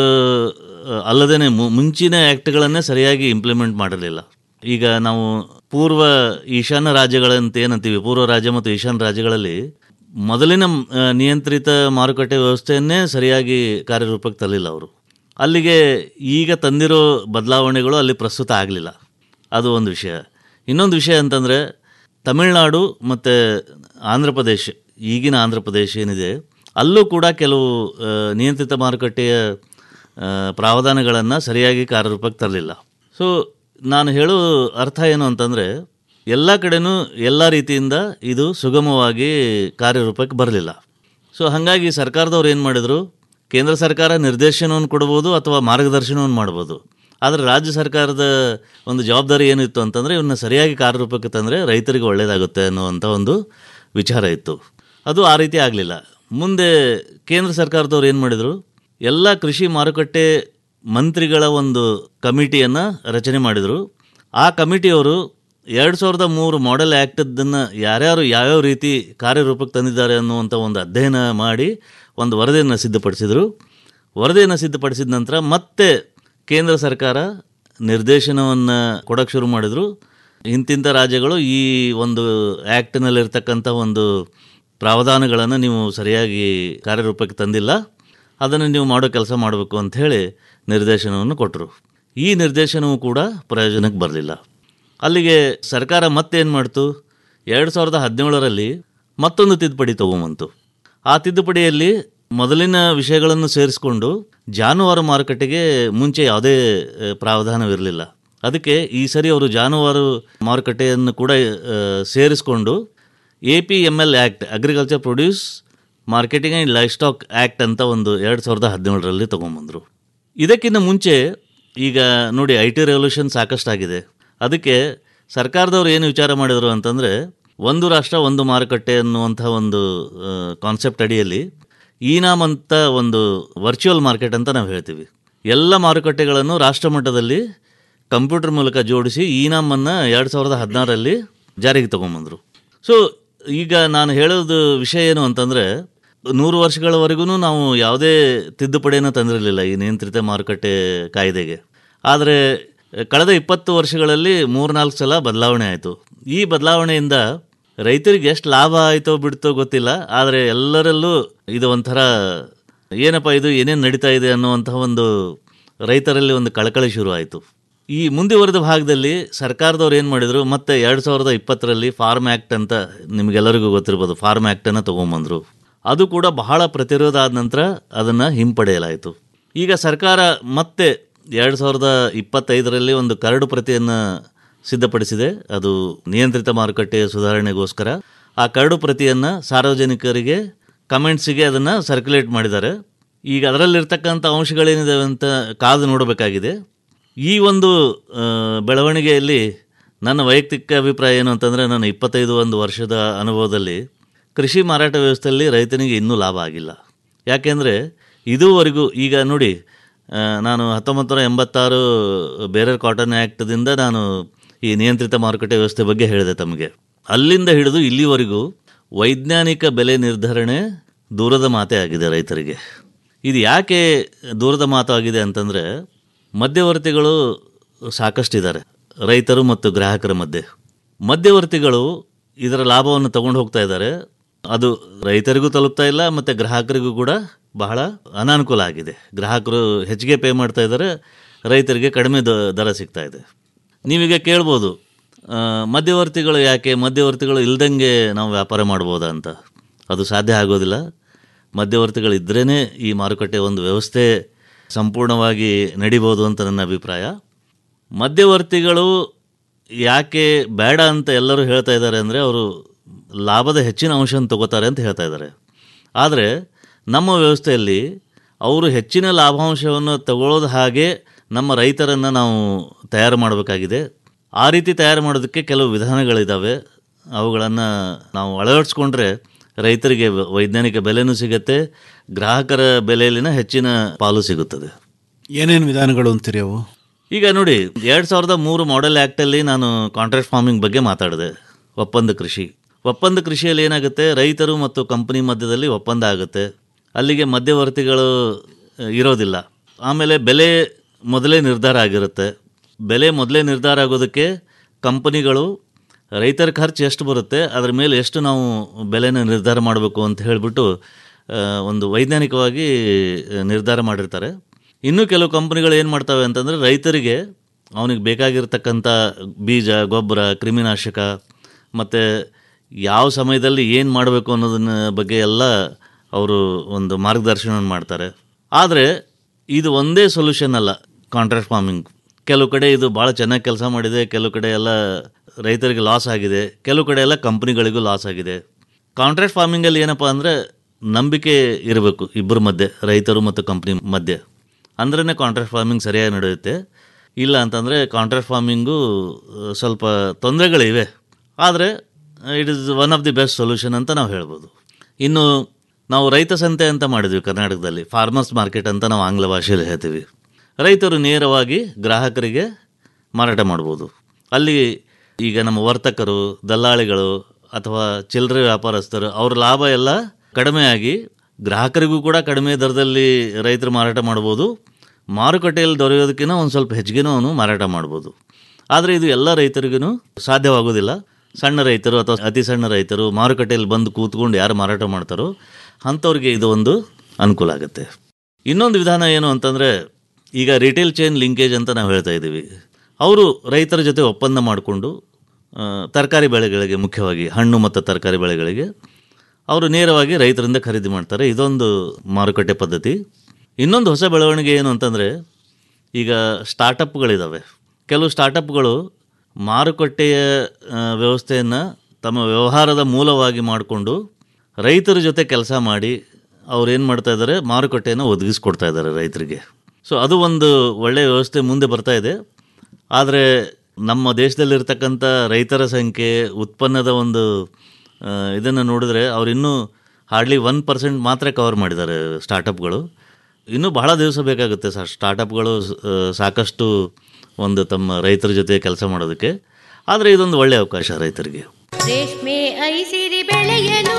F: ಅಲ್ಲದೇ ಮುಂಚಿನ ಆ್ಯಕ್ಟ್ಗಳನ್ನೇ ಸರಿಯಾಗಿ ಇಂಪ್ಲಿಮೆಂಟ್ ಮಾಡಿರಲಿಲ್ಲ ಈಗ ನಾವು ಪೂರ್ವ ಈಶಾನ್ಯ ರಾಜ್ಯಗಳಂತ ಏನಂತೀವಿ ಪೂರ್ವ ರಾಜ್ಯ ಮತ್ತು ಈಶಾನ್ಯ ರಾಜ್ಯಗಳಲ್ಲಿ ಮೊದಲಿನ ಆ, ನಿಯಂತ್ರಿತ ಮಾರುಕಟ್ಟೆ ವ್ಯವಸ್ಥೆಯನ್ನೇ ಸರಿಯಾಗಿ ಕಾರ್ಯರೂಪಕ್ಕೆ ತರಲಿಲ್ಲ ಅವರು ಅಲ್ಲಿಗೆ ಈಗ ತಂದಿರೋ ಬದಲಾವಣೆಗಳು ಅಲ್ಲಿ ಪ್ರಸ್ತುತ ಆಗಲಿಲ್ಲ ಅದು ಒಂದು ವಿಷಯ ಇನ್ನೊಂದು ವಿಷಯ ಅಂತಂದರೆ ತಮಿಳುನಾಡು ಮತ್ತು ಆಂಧ್ರ ಪ್ರದೇಶ ಈಗಿನ ಆಂಧ್ರ ಪ್ರದೇಶ ಏನಿದೆ ಅಲ್ಲೂ ಕೂಡ ಕೆಲವು ಆ, ನಿಯಂತ್ರಿತ ಮಾರುಕಟ್ಟೆಯ ಆ, ಪ್ರಾವಧಾನಗಳನ್ನು ಸರಿಯಾಗಿ ಕಾರ್ಯರೂಪಕ್ಕೆ ತರಲಿಲ್ಲ ಸೊ ನಾನು ಹೇಳೋ ಅರ್ಥ ಏನು ಅಂತಂದರೆ ಎಲ್ಲ ಕಡೆನೂ ಎಲ್ಲ ರೀತಿಯಿಂದ ಇದು ಸುಗಮವಾಗಿ ಕಾರ್ಯರೂಪಕ್ಕೆ ಬರಲಿಲ್ಲ ಸೊ ಹಾಗಾಗಿ ಸರ್ಕಾರದವ್ರು ಏನು ಮಾಡಿದರು ಕೇಂದ್ರ ಸರ್ಕಾರ ನಿರ್ದೇಶನವನ್ನು ಕೊಡ್ಬೋದು ಅಥವಾ ಮಾರ್ಗದರ್ಶನವನ್ನು ಮಾಡ್ಬೋದು ಆದರೆ ರಾಜ್ಯ ಸರ್ಕಾರದ ಒಂದು ಜವಾಬ್ದಾರಿ ಏನಿತ್ತು ಅಂತಂದರೆ ಇವನ್ನ ಸರಿಯಾಗಿ ಕಾರ್ಯರೂಪಕ್ಕೆ ತಂದರೆ ರೈತರಿಗೆ ಒಳ್ಳೆಯದಾಗುತ್ತೆ ಅನ್ನುವಂಥ ಒಂದು ವಿಚಾರ ಇತ್ತು ಅದು ಆ ರೀತಿ ಆಗಲಿಲ್ಲ ಮುಂದೆ ಕೇಂದ್ರ ಸರ್ಕಾರದವ್ರು ಏನು ಮಾಡಿದರು ಎಲ್ಲ ಕೃಷಿ ಮಾರುಕಟ್ಟೆ ಮಂತ್ರಿಗಳ ಒಂದು ಕಮಿಟಿಯನ್ನು ರಚನೆ ಮಾಡಿದರು ಆ ಕಮಿಟಿಯವರು ಎರಡು ಸಾವಿರದ ಮೂರು ಮಾಡೆಲ್ ಆ್ಯಕ್ಟದ್ದನ್ನು ಯಾರ್ಯಾರು ಯಾವ್ಯಾವ ರೀತಿ ಕಾರ್ಯರೂಪಕ್ಕೆ ತಂದಿದ್ದಾರೆ ಅನ್ನುವಂಥ ಒಂದು ಅಧ್ಯಯನ ಮಾಡಿ ಒಂದು ವರದಿಯನ್ನು ಸಿದ್ಧಪಡಿಸಿದರು ವರದಿಯನ್ನು ಸಿದ್ಧಪಡಿಸಿದ ನಂತರ ಮತ್ತೆ ಕೇಂದ್ರ ಸರ್ಕಾರ ನಿರ್ದೇಶನವನ್ನು ಕೊಡೋಕ್ಕೆ ಶುರು ಮಾಡಿದರು ಇಂತಿಂಥ ರಾಜ್ಯಗಳು ಈ ಒಂದು ಆ್ಯಕ್ಟ್ನಲ್ಲಿರ್ತಕ್ಕಂಥ ಒಂದು ಪ್ರಾವಧಾನಗಳನ್ನು ನೀವು ಸರಿಯಾಗಿ ಕಾರ್ಯರೂಪಕ್ಕೆ ತಂದಿಲ್ಲ ಅದನ್ನು ನೀವು ಮಾಡೋ ಕೆಲಸ ಮಾಡಬೇಕು ಅಂಥೇಳಿ ನಿರ್ದೇಶನವನ್ನು ಕೊಟ್ಟರು ಈ ನಿರ್ದೇಶನವೂ ಕೂಡ ಪ್ರಯೋಜನಕ್ಕೆ ಬರಲಿಲ್ಲ ಅಲ್ಲಿಗೆ ಸರ್ಕಾರ ಮತ್ತೇನು ಮಾಡ್ತು ಎರಡು ಸಾವಿರದ ಹದಿನೇಳರಲ್ಲಿ ಮತ್ತೊಂದು ತಿದ್ದುಪಡಿ ತೊಗೊಂಬಂತು ಆ ತಿದ್ದುಪಡಿಯಲ್ಲಿ ಮೊದಲಿನ ವಿಷಯಗಳನ್ನು ಸೇರಿಸಿಕೊಂಡು ಜಾನುವಾರು ಮಾರುಕಟ್ಟೆಗೆ ಮುಂಚೆ ಯಾವುದೇ ಆ, ಪ್ರಾವಧಾನವಿರಲಿಲ್ಲ ಅದಕ್ಕೆ ಈ ಸರಿ ಅವರು ಜಾನುವಾರು ಮಾರುಕಟ್ಟೆಯನ್ನು ಕೂಡ ಆ, ಸೇರಿಸಿಕೊಂಡು A P M L act agriculture produce marketing and livestock act ಅಂತ ಒಂದು ಎರಡು ಸಾವಿರದ ಹದಿನೇಳರಲ್ಲಿ ತೊಗೊಂಬಂದರು ಇದಕ್ಕಿಂತ ಮುಂಚೆ ಈಗ ನೋಡಿ ಐ ಟಿ ರೆವಲ್ಯೂಷನ್ ಸಾಕಷ್ಟಾಗಿದೆ ಅದಕ್ಕೆ ಸರ್ಕಾರದವ್ರು ಏನು ವಿಚಾರ ಮಾಡಿದರು ಅಂತಂದರೆ ಒಂದು ರಾಷ್ಟ್ರ ಒಂದು ಮಾರುಕಟ್ಟೆ ಅನ್ನುವಂಥ ಒಂದು ಕಾನ್ಸೆಪ್ಟ್ ಅಡಿಯಲ್ಲಿ ಈನಾಮ್ ಅಂತ ಒಂದು ವರ್ಚುವಲ್ ಮಾರ್ಕೆಟ್ ಅಂತ ನಾವು ಹೇಳ್ತೀವಿ ಎಲ್ಲ ಮಾರುಕಟ್ಟೆಗಳನ್ನು ರಾಷ್ಟ್ರ ಮಟ್ಟದಲ್ಲಿ ಕಂಪ್ಯೂಟರ್ ಮೂಲಕ ಜೋಡಿಸಿ ಈನಾಮನ್ನು ಎರಡು ಸಾವಿರದ ಹದಿನಾರರಲ್ಲಿ ಜಾರಿಗೆ ತಗೊಂಬಂದರು ಸೊ ಈಗ ನಾನು ಹೇಳೋದು ವಿಷಯ ಏನು ಅಂತಂದರೆ ನೂರು ವರ್ಷಗಳವರೆಗೂ ನಾವು ಯಾವುದೇ ತಿದ್ದುಪಡಿಯನ್ನು ತಂದಿರಲಿಲ್ಲ ಈ ನಿಯಂತ್ರಿತ ಮಾರುಕಟ್ಟೆ ಕಾಯ್ದೆಗೆ ಆದರೆ ಕಳೆದ ಇಪ್ಪತ್ತು ವರ್ಷಗಳಲ್ಲಿ ಮೂರ್ನಾಲ್ಕು ಸಲ ಬದಲಾವಣೆ ಆಯಿತು ಈ ಬದಲಾವಣೆಯಿಂದ ರೈತರಿಗೆ ಎಷ್ಟು ಲಾಭ ಆಯಿತೋ ಬಿಡ್ತೋ ಗೊತ್ತಿಲ್ಲ ಆದರೆ ಎಲ್ಲರಲ್ಲೂ ಇದು ಒಂಥರ ಏನಪ್ಪ ಇದು ಏನೇನು ನಡೀತಾ ಇದೆ ಅನ್ನುವಂತಹ ಒಂದು ರೈತರಲ್ಲಿ ಒಂದು ಕಳಕಳಿ ಶುರು ಆಯಿತು ಈ ಮುಂದುವರೆದ ಭಾಗದಲ್ಲಿ ಸರ್ಕಾರದವ್ರು ಏನು ಮಾಡಿದರು ಮತ್ತೆ ಎರಡು ಸಾವಿರದ ಇಪ್ಪತ್ತರಲ್ಲಿ ಫಾರ್ಮ್ ಆ್ಯಕ್ಟ್ ಅಂತ ನಿಮಗೆಲ್ಲರಿಗೂ ಗೊತ್ತಿರ್ಬೋದು ಫಾರ್ಮ್ ಆ್ಯಕ್ಟನ್ನು ತೊಗೊಂಬಂದರು ಅದು ಕೂಡ ಬಹಳ ಪ್ರತಿರೋಧ ಆದ ನಂತರ ಅದನ್ನು ಹಿಂಪಡೆಯಲಾಯಿತು ಈಗ ಸರ್ಕಾರ ಮತ್ತೆ ಎರಡು ಸಾವಿರದ ಇಪ್ಪತ್ತೈದರಲ್ಲಿ ಒಂದು ಕರಡು ಪ್ರತಿಯನ್ನು ಸಿದ್ಧಪಡಿಸಿದೆ ಅದು ನಿಯಂತ್ರಿತ ಮಾರುಕಟ್ಟೆಯ ಸುಧಾರಣೆಗೋಸ್ಕರ ಆ ಕರಡು ಪ್ರತಿಯನ್ನು ಸಾರ್ವಜನಿಕರಿಗೆ ಕಮೆಂಟ್ಸಿಗೆ ಅದನ್ನು ಸರ್ಕ್ಯುಲೇಟ್ ಮಾಡಿದ್ದಾರೆ ಈಗ ಅದರಲ್ಲಿರ್ತಕ್ಕಂಥ ಅಂಶಗಳೇನಿದಾವೆ ಅಂತ ಕಾದು ನೋಡಬೇಕಾಗಿದೆ ಈ ಒಂದು ಆ, ಬೆಳವಣಿಗೆಯಲ್ಲಿ ನನ್ನ ವೈಯಕ್ತಿಕ ಅಭಿಪ್ರಾಯ ಏನು ಅಂತಂದರೆ ನನ್ನ ಇಪ್ಪತ್ತೈದು ಒಂದು ವರ್ಷದ ಅನುಭವದಲ್ಲಿ ಕೃಷಿ ಮಾರಾಟ ವ್ಯವಸ್ಥೆಯಲ್ಲಿ ರೈತನಿಗೆ ಇನ್ನೂ ಲಾಭ ಆಗಿಲ್ಲ ಯಾಕೆಂದರೆ ಇದುವರೆಗೂ ಈಗ ನೋಡಿ ಆ, ನಾನು ಹತ್ತೊಂಬತ್ತು ನೂರ ಎಂಬತ್ತಾರು ಬೇರೆ ಕಾಟನ್ ಆ್ಯಕ್ಟ್ದಿಂದ ನಾನು ಈ ನಿಯಂತ್ರಿತ ಮಾರುಕಟ್ಟೆ ವ್ಯವಸ್ಥೆ ಬಗ್ಗೆ ಹೇಳಿದೆ ತಮಗೆ ಅಲ್ಲಿಂದ ಹಿಡಿದು ಇಲ್ಲಿವರೆಗೂ ವೈಜ್ಞಾನಿಕ ಬೆಲೆ ನಿರ್ಧರಣೆ ದೂರದ ಮಾತೇ ಆಗಿದೆ ರೈತರಿಗೆ ಇದು ಯಾಕೆ ದೂರದ ಮಾತು ಆಗಿದೆ ಅಂತಂದರೆ ಮಧ್ಯವರ್ತಿಗಳು ಸಾಕಷ್ಟಿದ್ದಾರೆ ರೈತರು ಮತ್ತು ಗ್ರಾಹಕರ ಮಧ್ಯೆ ಮಧ್ಯವರ್ತಿಗಳು ಇದರ ಲಾಭವನ್ನು ತಗೊಂಡು ಹೋಗ್ತಾ ಇದ್ದಾರೆ ಅದು ರೈತರಿಗೂ ತಲುಪ್ತಾ ಇಲ್ಲ ಮತ್ತು ಗ್ರಾಹಕರಿಗೂ ಕೂಡ ಬಹಳ ಅನಾನುಕೂಲ ಆಗಿದೆ ಗ್ರಾಹಕರು ಹೆಚ್ಚಿಗೆ ಪೇ ಮಾಡ್ತಾ ಇದ್ದಾರೆ ರೈತರಿಗೆ ಕಡಿಮೆ ದ- ದರ ಸಿಗ್ತಾ ಇದೆ ನೀವೀಗ ಕೇಳ್ಬೋದು ಆ, ಮಧ್ಯವರ್ತಿಗಳು ಯಾಕೆ ಮಧ್ಯವರ್ತಿಗಳು ಇಲ್ದಂಗೆ ನಾವು ವ್ಯಾಪಾರ ಮಾಡ್ಬೋದಾ ಅಂತ ಅದು ಸಾಧ್ಯ ಆಗೋದಿಲ್ಲ ಮಧ್ಯವರ್ತಿಗಳು ಇದ್ರೇ ಈ ಮಾರುಕಟ್ಟೆ ಒಂದು ವ್ಯವಸ್ಥೆ ಸಂಪೂರ್ಣವಾಗಿ ನಡಿಬೋದು ಅಂತ ನನ್ನ ಅಭಿಪ್ರಾಯ ಮಧ್ಯವರ್ತಿಗಳು ಯಾಕೆ ಬೇಡ ಅಂತ ಎಲ್ಲರೂ ಹೇಳ್ತಾ ಇದ್ದಾರೆ ಅಂದರೆ ಅವರು ಲಾಭದ ಹೆಚ್ಚಿನ ಅಂಶವನ್ನು ತಗೋತಾರೆ ಅಂತ ಹೇಳ್ತಾ ಇದ್ದಾರೆ ಆದರೆ ನಮ್ಮ ವ್ಯವಸ್ಥೆಯಲ್ಲಿ ಅವರು ಹೆಚ್ಚಿನ ಲಾಭಾಂಶವನ್ನು ತಗೊಳ್ಳೋದು ಹಾಗೆ ನಮ್ಮ ರೈತರನ್ನು ನಾವು ತಯಾರು ಮಾಡಬೇಕಾಗಿದೆ ಆ ರೀತಿ ತಯಾರು ಮಾಡೋದಕ್ಕೆ ಕೆಲವು ವಿಧಾನಗಳಿದ್ದಾವೆ ಅವುಗಳನ್ನು ನಾವು ಅಳವಡಿಸ್ಕೊಂಡ್ರೆ ರೈತರಿಗೆ ವ- ವೈಜ್ಞಾನಿಕ ಬೆಲೆನೂ ಸಿಗುತ್ತೆ ಗ್ರಾಹಕರ ಬೆಲೆಯಲ್ಲಿನ ಹೆಚ್ಚಿನ ಪಾಲು ಸಿಗುತ್ತದೆ
E: ಏನೇನು ವಿಧಾನಗಳು ಅಂತೀರಿ ಅವು
F: ಈಗ ನೋಡಿ ಎರಡು ಸಾವಿರದ ಮೂರು ಮಾಡೆಲ್ ಆ್ಯಕ್ಟಲ್ಲಿ ನಾನು ಕಾಂಟ್ರಾಕ್ಟ್ ಫಾರ್ಮಿಂಗ್ ಬಗ್ಗೆ ಮಾತಾಡಿದೆ ಒಪ್ಪಂದ ಕೃಷಿ ಒಪ್ಪಂದ ಕೃಷಿಯಲ್ಲಿ ಏನಾಗುತ್ತೆ ರೈತರು ಮತ್ತು ಕಂಪನಿ ಮಧ್ಯದಲ್ಲಿ ಒಪ್ಪಂದ ಆಗುತ್ತೆ ಅಲ್ಲಿಗೆ ಮಧ್ಯವರ್ತಿಗಳು ಅ, ಇರೋದಿಲ್ಲ ಆಮೇಲೆ ಬೆಲೆ ಮೊದಲೇ ನಿರ್ಧಾರ ಆಗಿರುತ್ತೆ ಬೆಲೆ ಮೊದಲೇ ನಿರ್ಧಾರ ಆಗೋದಕ್ಕೆ ಕಂಪನಿಗಳು ರೈತರ ಖರ್ಚು ಎಷ್ಟು ಬರುತ್ತೆ ಅದ್ರ ಮೇಲೆ ಎಷ್ಟು ನಾವು ಬೆಲೆನ ನಿರ್ಧಾರ ಮಾಡಬೇಕು ಅಂತ ಹೇಳಿಬಿಟ್ಟು ಆ, ಒಂದು ವೈಜ್ಞಾನಿಕವಾಗಿ ಆ, ನಿರ್ಧಾರ ಮಾಡಿರ್ತಾರೆ ಇನ್ನೂ ಕೆಲವು ಕಂಪನಿಗಳು ಏನು ಮಾಡ್ತವೆ ಅಂತಂದರೆ ರೈತರಿಗೆ ಅವನಿಗೆ ಬೇಕಾಗಿರ್ತಕ್ಕಂಥ ಬೀಜ ಗೊಬ್ಬರ ಕ್ರಿಮಿನಾಶಕ ಮತ್ತು ಯಾವ ಸಮಯದಲ್ಲಿ ಏನು ಮಾಡಬೇಕು ಅನ್ನೋದನ್ನ ಬಗ್ಗೆ ಎಲ್ಲ ಅವರು ಒಂದು ಮಾರ್ಗದರ್ಶನ ಮಾಡ್ತಾರೆ ಆದರೆ ಇದು ಒಂದೇ ಸೊಲ್ಯೂಷನ್ ಅಲ್ಲ ಕಾಂಟ್ರಾಕ್ಟ್ ಫಾರ್ಮಿಂಗ್ ಕೆಲವು ಕಡೆ ಇದು ಭಾಳ ಚೆನ್ನಾಗಿ ಕೆಲಸ ಮಾಡಿದೆ ಕೆಲವು ಕಡೆ ಎಲ್ಲ ರೈತರಿಗೆ ಲಾಸ್ ಆಗಿದೆ ಕೆಲವು ಕಡೆ ಎಲ್ಲ ಕಂಪ್ನಿಗಳಿಗೂ ಲಾಸ್ ಆಗಿದೆ ಕಾಂಟ್ರಾಕ್ಟ್ ಫಾರ್ಮಿಂಗಲ್ಲಿ ಏನಪ್ಪ ಅಂದರೆ ನಂಬಿಕೆ ಇರಬೇಕು ಇಬ್ಬರ ಮಧ್ಯೆ ರೈತರು ಮತ್ತು ಕಂಪ್ನಿ ಮಧ್ಯೆ ಅಂದ್ರೇ ಕಾಂಟ್ರಾಕ್ಟ್ ಫಾರ್ಮಿಂಗ್ ಸರಿಯಾಗಿ ನಡೆಯುತ್ತೆ ಇಲ್ಲ ಅಂತಂದರೆ ಕಾಂಟ್ರಾಕ್ಟ್ ಫಾರ್ಮಿಂಗು ಆ, ಸ್ವಲ್ಪ ತೊಂದರೆಗಳಿವೆ ಆದರೆ it is one of the best solution ಅಂತ ನಾವು ಹೇಳ್ಬೋದು ಇನ್ನು ನಾವು ರೈತ ಸಂತೆ ಅಂತ ಮಾಡಿದ್ವಿ ಕರ್ನಾಟಕದಲ್ಲಿ ಫಾರ್ಮರ್ಸ್ ಮಾರ್ಕೆಟ್ ಅಂತ ನಾವು ಆಂಗ್ಲ ಭಾಷೆಯಲ್ಲಿ ಹೇಳ್ತೀವಿ ರೈತರು ನೇರವಾಗಿ ಗ್ರಾಹಕರಿಗೆ ಮಾರಾಟ ಮಾಡ್ಬೋದು ಅಲ್ಲಿ ಈಗ ನಮ್ಮ ವರ್ತಕರು ದಲ್ಲಾಳಿಗಳು ಅಥವಾ ಚಿಲ್ಲರೆ ವ್ಯಾಪಾರಸ್ಥರು ಅವ್ರ ಲಾಭ ಎಲ್ಲ ಕಡಿಮೆಯಾಗಿ ಗ್ರಾಹಕರಿಗೂ ಕೂಡ ಕಡಿಮೆ ದರದಲ್ಲಿ ರೈತರು ಮಾರಾಟ ಮಾಡ್ಬೋದು ಮಾರುಕಟ್ಟೆಯಲ್ಲಿ ದೊರೆಯೋದಕ್ಕಿಂತ ಒಂದು ಸ್ವಲ್ಪ ಹೆಚ್ಚಿಗೆನೂ ಅವನು ಮಾರಾಟ ಮಾಡ್ಬೋದು ಆದರೆ ಇದು ಎಲ್ಲ ರೈತರಿಗೂ ಸಾಧ್ಯವಾಗೋದಿಲ್ಲ ಸಣ್ಣ ರೈತರು ಅಥವಾ ಅತಿ ಸಣ್ಣ ರೈತರು ಮಾರುಕಟ್ಟೆಯಲ್ಲಿ ಬಂದು ಕೂತ್ಕೊಂಡು ಯಾರು ಮಾರಾಟ ಮಾಡ್ತಾರೋ ಅಂಥವ್ರಿಗೆ ಇದು ಒಂದು ಅನುಕೂಲ ಆಗುತ್ತೆ ಇನ್ನೊಂದು ವಿಧಾನ ಏನು ಅಂತಂದರೆ ಈಗ ರಿಟೇಲ್ ಚೈನ್ ಲಿಂಕೇಜ್ ಅಂತ ನಾವು ಹೇಳ್ತಾ ಇದ್ದೀವಿ ಅವರು ರೈತರ ಜೊತೆ ಒಪ್ಪಂದ ಮಾಡಿಕೊಂಡು ತರಕಾರಿ ಬೆಳೆಗಳಿಗೆ ಮುಖ್ಯವಾಗಿ ಹಣ್ಣು ಮತ್ತು ತರಕಾರಿ ಬೆಳೆಗಳಿಗೆ ಅವರು ನೇರವಾಗಿ ರೈತರಿಂದ ಖರೀದಿ ಮಾಡ್ತಾರೆ ಇದೊಂದು ಮಾರುಕಟ್ಟೆ ಪದ್ಧತಿ ಇನ್ನೊಂದು ಹೊಸ ಬೆಳವಣಿಗೆ ಏನು ಅಂತಂದರೆ ಈಗ ಸ್ಟಾರ್ಟಪ್ಗಳಿದ್ದಾವೆ ಕೆಲವು ಸ್ಟಾರ್ಟಪ್ಗಳು ಮಾರುಕಟ್ಟೆಯ ವ್ಯವಸ್ಥೆಯನ್ನು ತಮ್ಮ ವ್ಯವಹಾರದ ಮೂಲವಾಗಿ ಮಾಡಿಕೊಂಡು ರೈತರ ಜೊತೆ ಕೆಲಸ ಮಾಡಿ ಅವ್ರು ಏನು ಮಾಡ್ತಾ ಇದ್ದಾರೆ ಮಾರುಕಟ್ಟೆಯನ್ನು ಒದಗಿಸ್ಕೊಡ್ತಾ ಇದ್ದಾರೆ ರೈತರಿಗೆ ಸೊ ಅದು ಒಂದು ಒಳ್ಳೆಯ ವ್ಯವಸ್ಥೆ ಮುಂದೆ ಬರ್ತಾ ಇದೆ ಆದರೆ ನಮ್ಮ ದೇಶದಲ್ಲಿರ್ತಕ್ಕಂಥ ರೈತರ ಸಂಖ್ಯೆ ಉತ್ಪನ್ನದ ಒಂದು ಇದನ್ನು ನೋಡಿದ್ರೆ ಅವ್ರು ಇನ್ನೂ ಹಾರ್ಡ್ಲಿ ಒನ್ ಪರ್ಸೆಂಟ್ ಮಾತ್ರ ಕವರ್ ಮಾಡಿದ್ದಾರೆ ಸ್ಟಾರ್ಟಪ್ಗಳು ಇನ್ನೂ ಬಹಳ ದಿವಸ ಬೇಕಾಗುತ್ತೆ ಸರ್ ಸ್ಟಾರ್ಟಪ್ಗಳು ಆ, ಸಾಕಷ್ಟು ಒಂದು ತಮ್ಮ ರೈತರ ಜೊತೆ ಕೆಲಸ ಮಾಡೋದಕ್ಕೆ ಆದರೆ ಇದೊಂದು ಒಳ್ಳೆಯ ಅವಕಾಶ ರೈತರಿಗೆ
G: ರೇಷ್ಮೆ ಐಸಿರಿ ಬೆಳೆಯಲು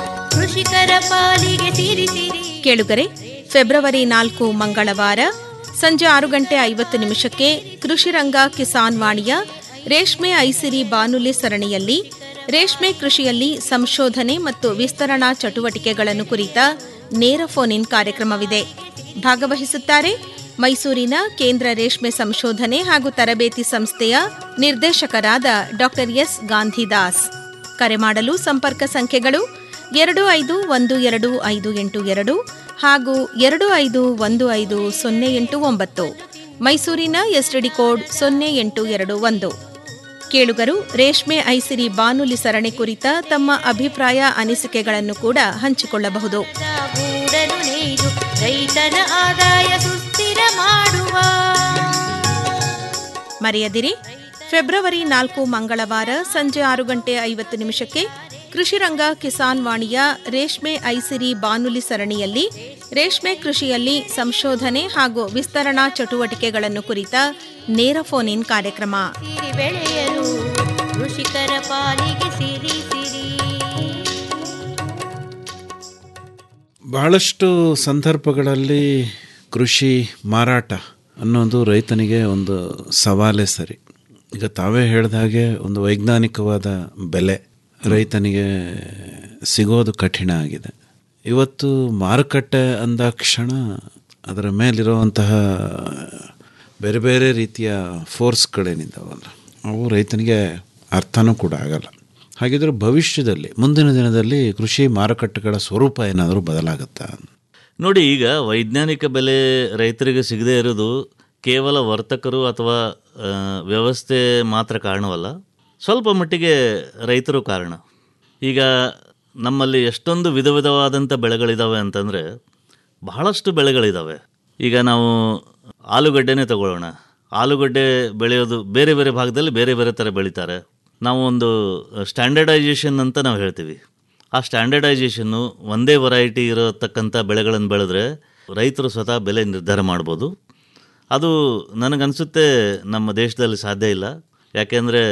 G: ಕೃಷಿಕರ ಪಾಲಿಗೆ ಸಿರಿಸಿರಿ
H: ಕೇಳುಗರೆ ಫೆಬ್ರವರಿ ನಾಲ್ಕು ಮಂಗಳವಾರ ಸಂಜೆ ಆರು ಗಂಟೆ ಐವತ್ತು ನಿಮಿಷಕ್ಕೆ ಕೃಷಿರಂಗ ಕಿಸಾನ್ ವಾಣಿಯ ರೇಷ್ಮೆ ಐಸಿರಿ ಬಾನುಲಿ ಸರಣಿಯಲ್ಲಿ ರೇಷ್ಮೆ ಕೃಷಿಯಲ್ಲಿ ಸಂಶೋಧನೆ ಮತ್ತು ವಿಸ್ತರಣಾ ಚಟುವಟಿಕೆಗಳನ್ನು ಕುರಿತ ನೇರ ಫೋನ್ ಇನ್ ಕಾರ್ಯಕ್ರಮವಿದೆ ಭಾಗವಹಿಸುತ್ತಾರೆ ಮೈಸೂರಿನ ಕೇಂದ್ರ ರೇಷ್ಮೆ ಸಂಶೋಧನೆ ಹಾಗೂ ತರಬೇತಿ ಸಂಸ್ಥೆಯ ನಿರ್ದೇಶಕರಾದ ಡಾಕ್ಟರ್ ಎಸ್ ಗಾಂಧಿದಾಸ್ ಕರೆ ಮಾಡಲು ಸಂಪರ್ಕ ಸಂಖ್ಯೆಗಳು ಎರಡು ಐದು ಒಂದು ಎರಡು ಐದು ಎಂಟು ಎರಡು ಹಾಗೂ ಎರಡು ಐದು ಒಂದು ಐದು ಸೊನ್ನೆ ಎಂಟು ಒಂಬತ್ತು ಮೈಸೂರಿನ ಎಸ್ಟಿಡಿ ಕೋಡ್ ಸೊನ್ನೆ ಎಂಟು ಎರಡು ಒಂದು ಕೇಳುಗರು ರೇಷ್ಮೆ ಐಸಿರಿ ಬಾನುಲಿ ಸರಣಿ ಕುರಿತ ತಮ್ಮ ಅಭಿಪ್ರಾಯ ಅನಿಸಿಕೆಗಳನ್ನು ಕೂಡ ಹಂಚಿಕೊಳ್ಳಬಹುದು
G: ಗೂಡಲು ನೇಯ್ದು ರೈತನ ಆದಾಯ ಸುಸ್ಥಿರ ಮಾಡುವ
H: ಮರೆಯದಿರಿ ಫೆಬ್ರವರಿ ನಾಲ್ಕು ಮಂಗಳವಾರ ಸಂಜೆ ಆರು ಗಂಟೆ ಐವತ್ತು ನಿಮಿಷಕ್ಕೆ ಕೃಷಿರಂಗ ಕಿಸಾನ್ ವಾಣಿಯ ರೇಷ್ಮೆ ಐಸಿರಿ ಬಾನುಲಿ ಸರಣಿಯಲ್ಲಿ ರೇಷ್ಮೆ ಕೃಷಿಯಲ್ಲಿ ಸಂಶೋಧನೆ ಹಾಗೂ ವಿಸ್ತರಣಾ ಚಟುವಟಿಕೆಗಳನ್ನು ಕುರಿತ ನೇರ ಫೋನ್ ಇನ್ ಕಾರ್ಯಕ್ರಮ
G: ಸಿರಿ ಬೆಳೆಯಲು ಕೃಷಿಕರ ಪಾಲಿಗೆ ಸಿರಿ ಸಿರಿ
E: ಬಹಳಷ್ಟು ಸಂದರ್ಭಗಳಲ್ಲಿ ಕೃಷಿ ಮಾರಾಟ ಅನ್ನೋದು ರೈತನಿಗೆ ಒಂದು ಸವಾಲೇ ಸರಿ ಈಗ ತಾವೇ ಹೇಳಿದ ಹಾಗೆ ಒಂದು ವೈಜ್ಞಾನಿಕವಾದ ಬೆಲೆ ರೈತನಿಗೆ ಸಿಗೋದು ಕಠಿಣ ಆಗಿದೆ ಇವತ್ತು ಮಾರುಕಟ್ಟೆ ಅಂದಾಕ್ಷಣ ಅದರ ಮೇಲಿರುವಂತಹ ಬೇರೆ ಬೇರೆ ರೀತಿಯ ಫೋರ್ಸ್ಗಳೇನಿದ್ದಾವಲ್ಲ ಅವು ರೈತನಿಗೆ ಅರ್ಥನೂ ಕೂಡ ಆಗಲ್ಲ ಹಾಗಿದ್ರೆ ಭವಿಷ್ಯದಲ್ಲಿ ಮುಂದಿನ ದಿನದಲ್ಲಿ ಕೃಷಿ ಮಾರುಕಟ್ಟೆಗಳ ಸ್ವರೂಪ ಏನಾದರೂ ಬದಲಾಗುತ್ತಾ
F: ನೋಡಿ ಈಗ ವೈಜ್ಞಾನಿಕ ಬೆಲೆ ರೈತರಿಗೆ ಸಿಗದೇ ಇರೋದು ಕೇವಲ ವರ್ತಕರು ಅಥವಾ ಆ, ವ್ಯವಸ್ಥೆ ಮಾತ್ರ ಕಾರಣವಲ್ಲ ಸ್ವಲ್ಪ ಮಟ್ಟಿಗೆ ರೈತರು ಕಾರಣ ಈಗ ನಮ್ಮಲ್ಲಿ ಎಷ್ಟೊಂದು ವಿಧ ವಿಧವಾದಂಥ ಬೆಳೆಗಳಿದ್ದಾವೆ ಅಂತಂದರೆ ಬಹಳಷ್ಟು ಬೆಳೆಗಳಿದ್ದಾವೆ ಈಗ ನಾವು ಆಲೂಗಡ್ಡೆನೇ ತಗೊಳ್ಳೋಣ ಆಲೂಗಡ್ಡೆ ಬೆಳೆಯೋದು ಬೇರೆ ಬೇರೆ ಭಾಗದಲ್ಲಿ ಬೇರೆ ಬೇರೆ ಥರ ಬೆಳೀತಾರೆ ನಾವು ಒಂದು ಸ್ಟ್ಯಾಂಡರ್ಡೈಸೇಷನ್ ಅಂತ ನಾವು ಹೇಳ್ತೀವಿ ಆ ಸ್ಟ್ಯಾಂಡರ್ಡೈಸೇಷನ್ನು ಒಂದೇ ವೆರೈಟಿ ಇರತಕ್ಕಂಥ ಬೆಳೆಗಳನ್ನು ಬೆಳೆದ್ರೆ ರೈತರು ಸ್ವತಃ ಬೆಲೆ ನಿರ್ಧಾರ ಮಾಡ್ಬೋದು ಅದು ನನಗನ್ಸುತ್ತೆ ನಮ್ಮ ದೇಶದಲ್ಲಿ ಸಾಧ್ಯ ಇಲ್ಲ ಯಾಕೆಂದರೆ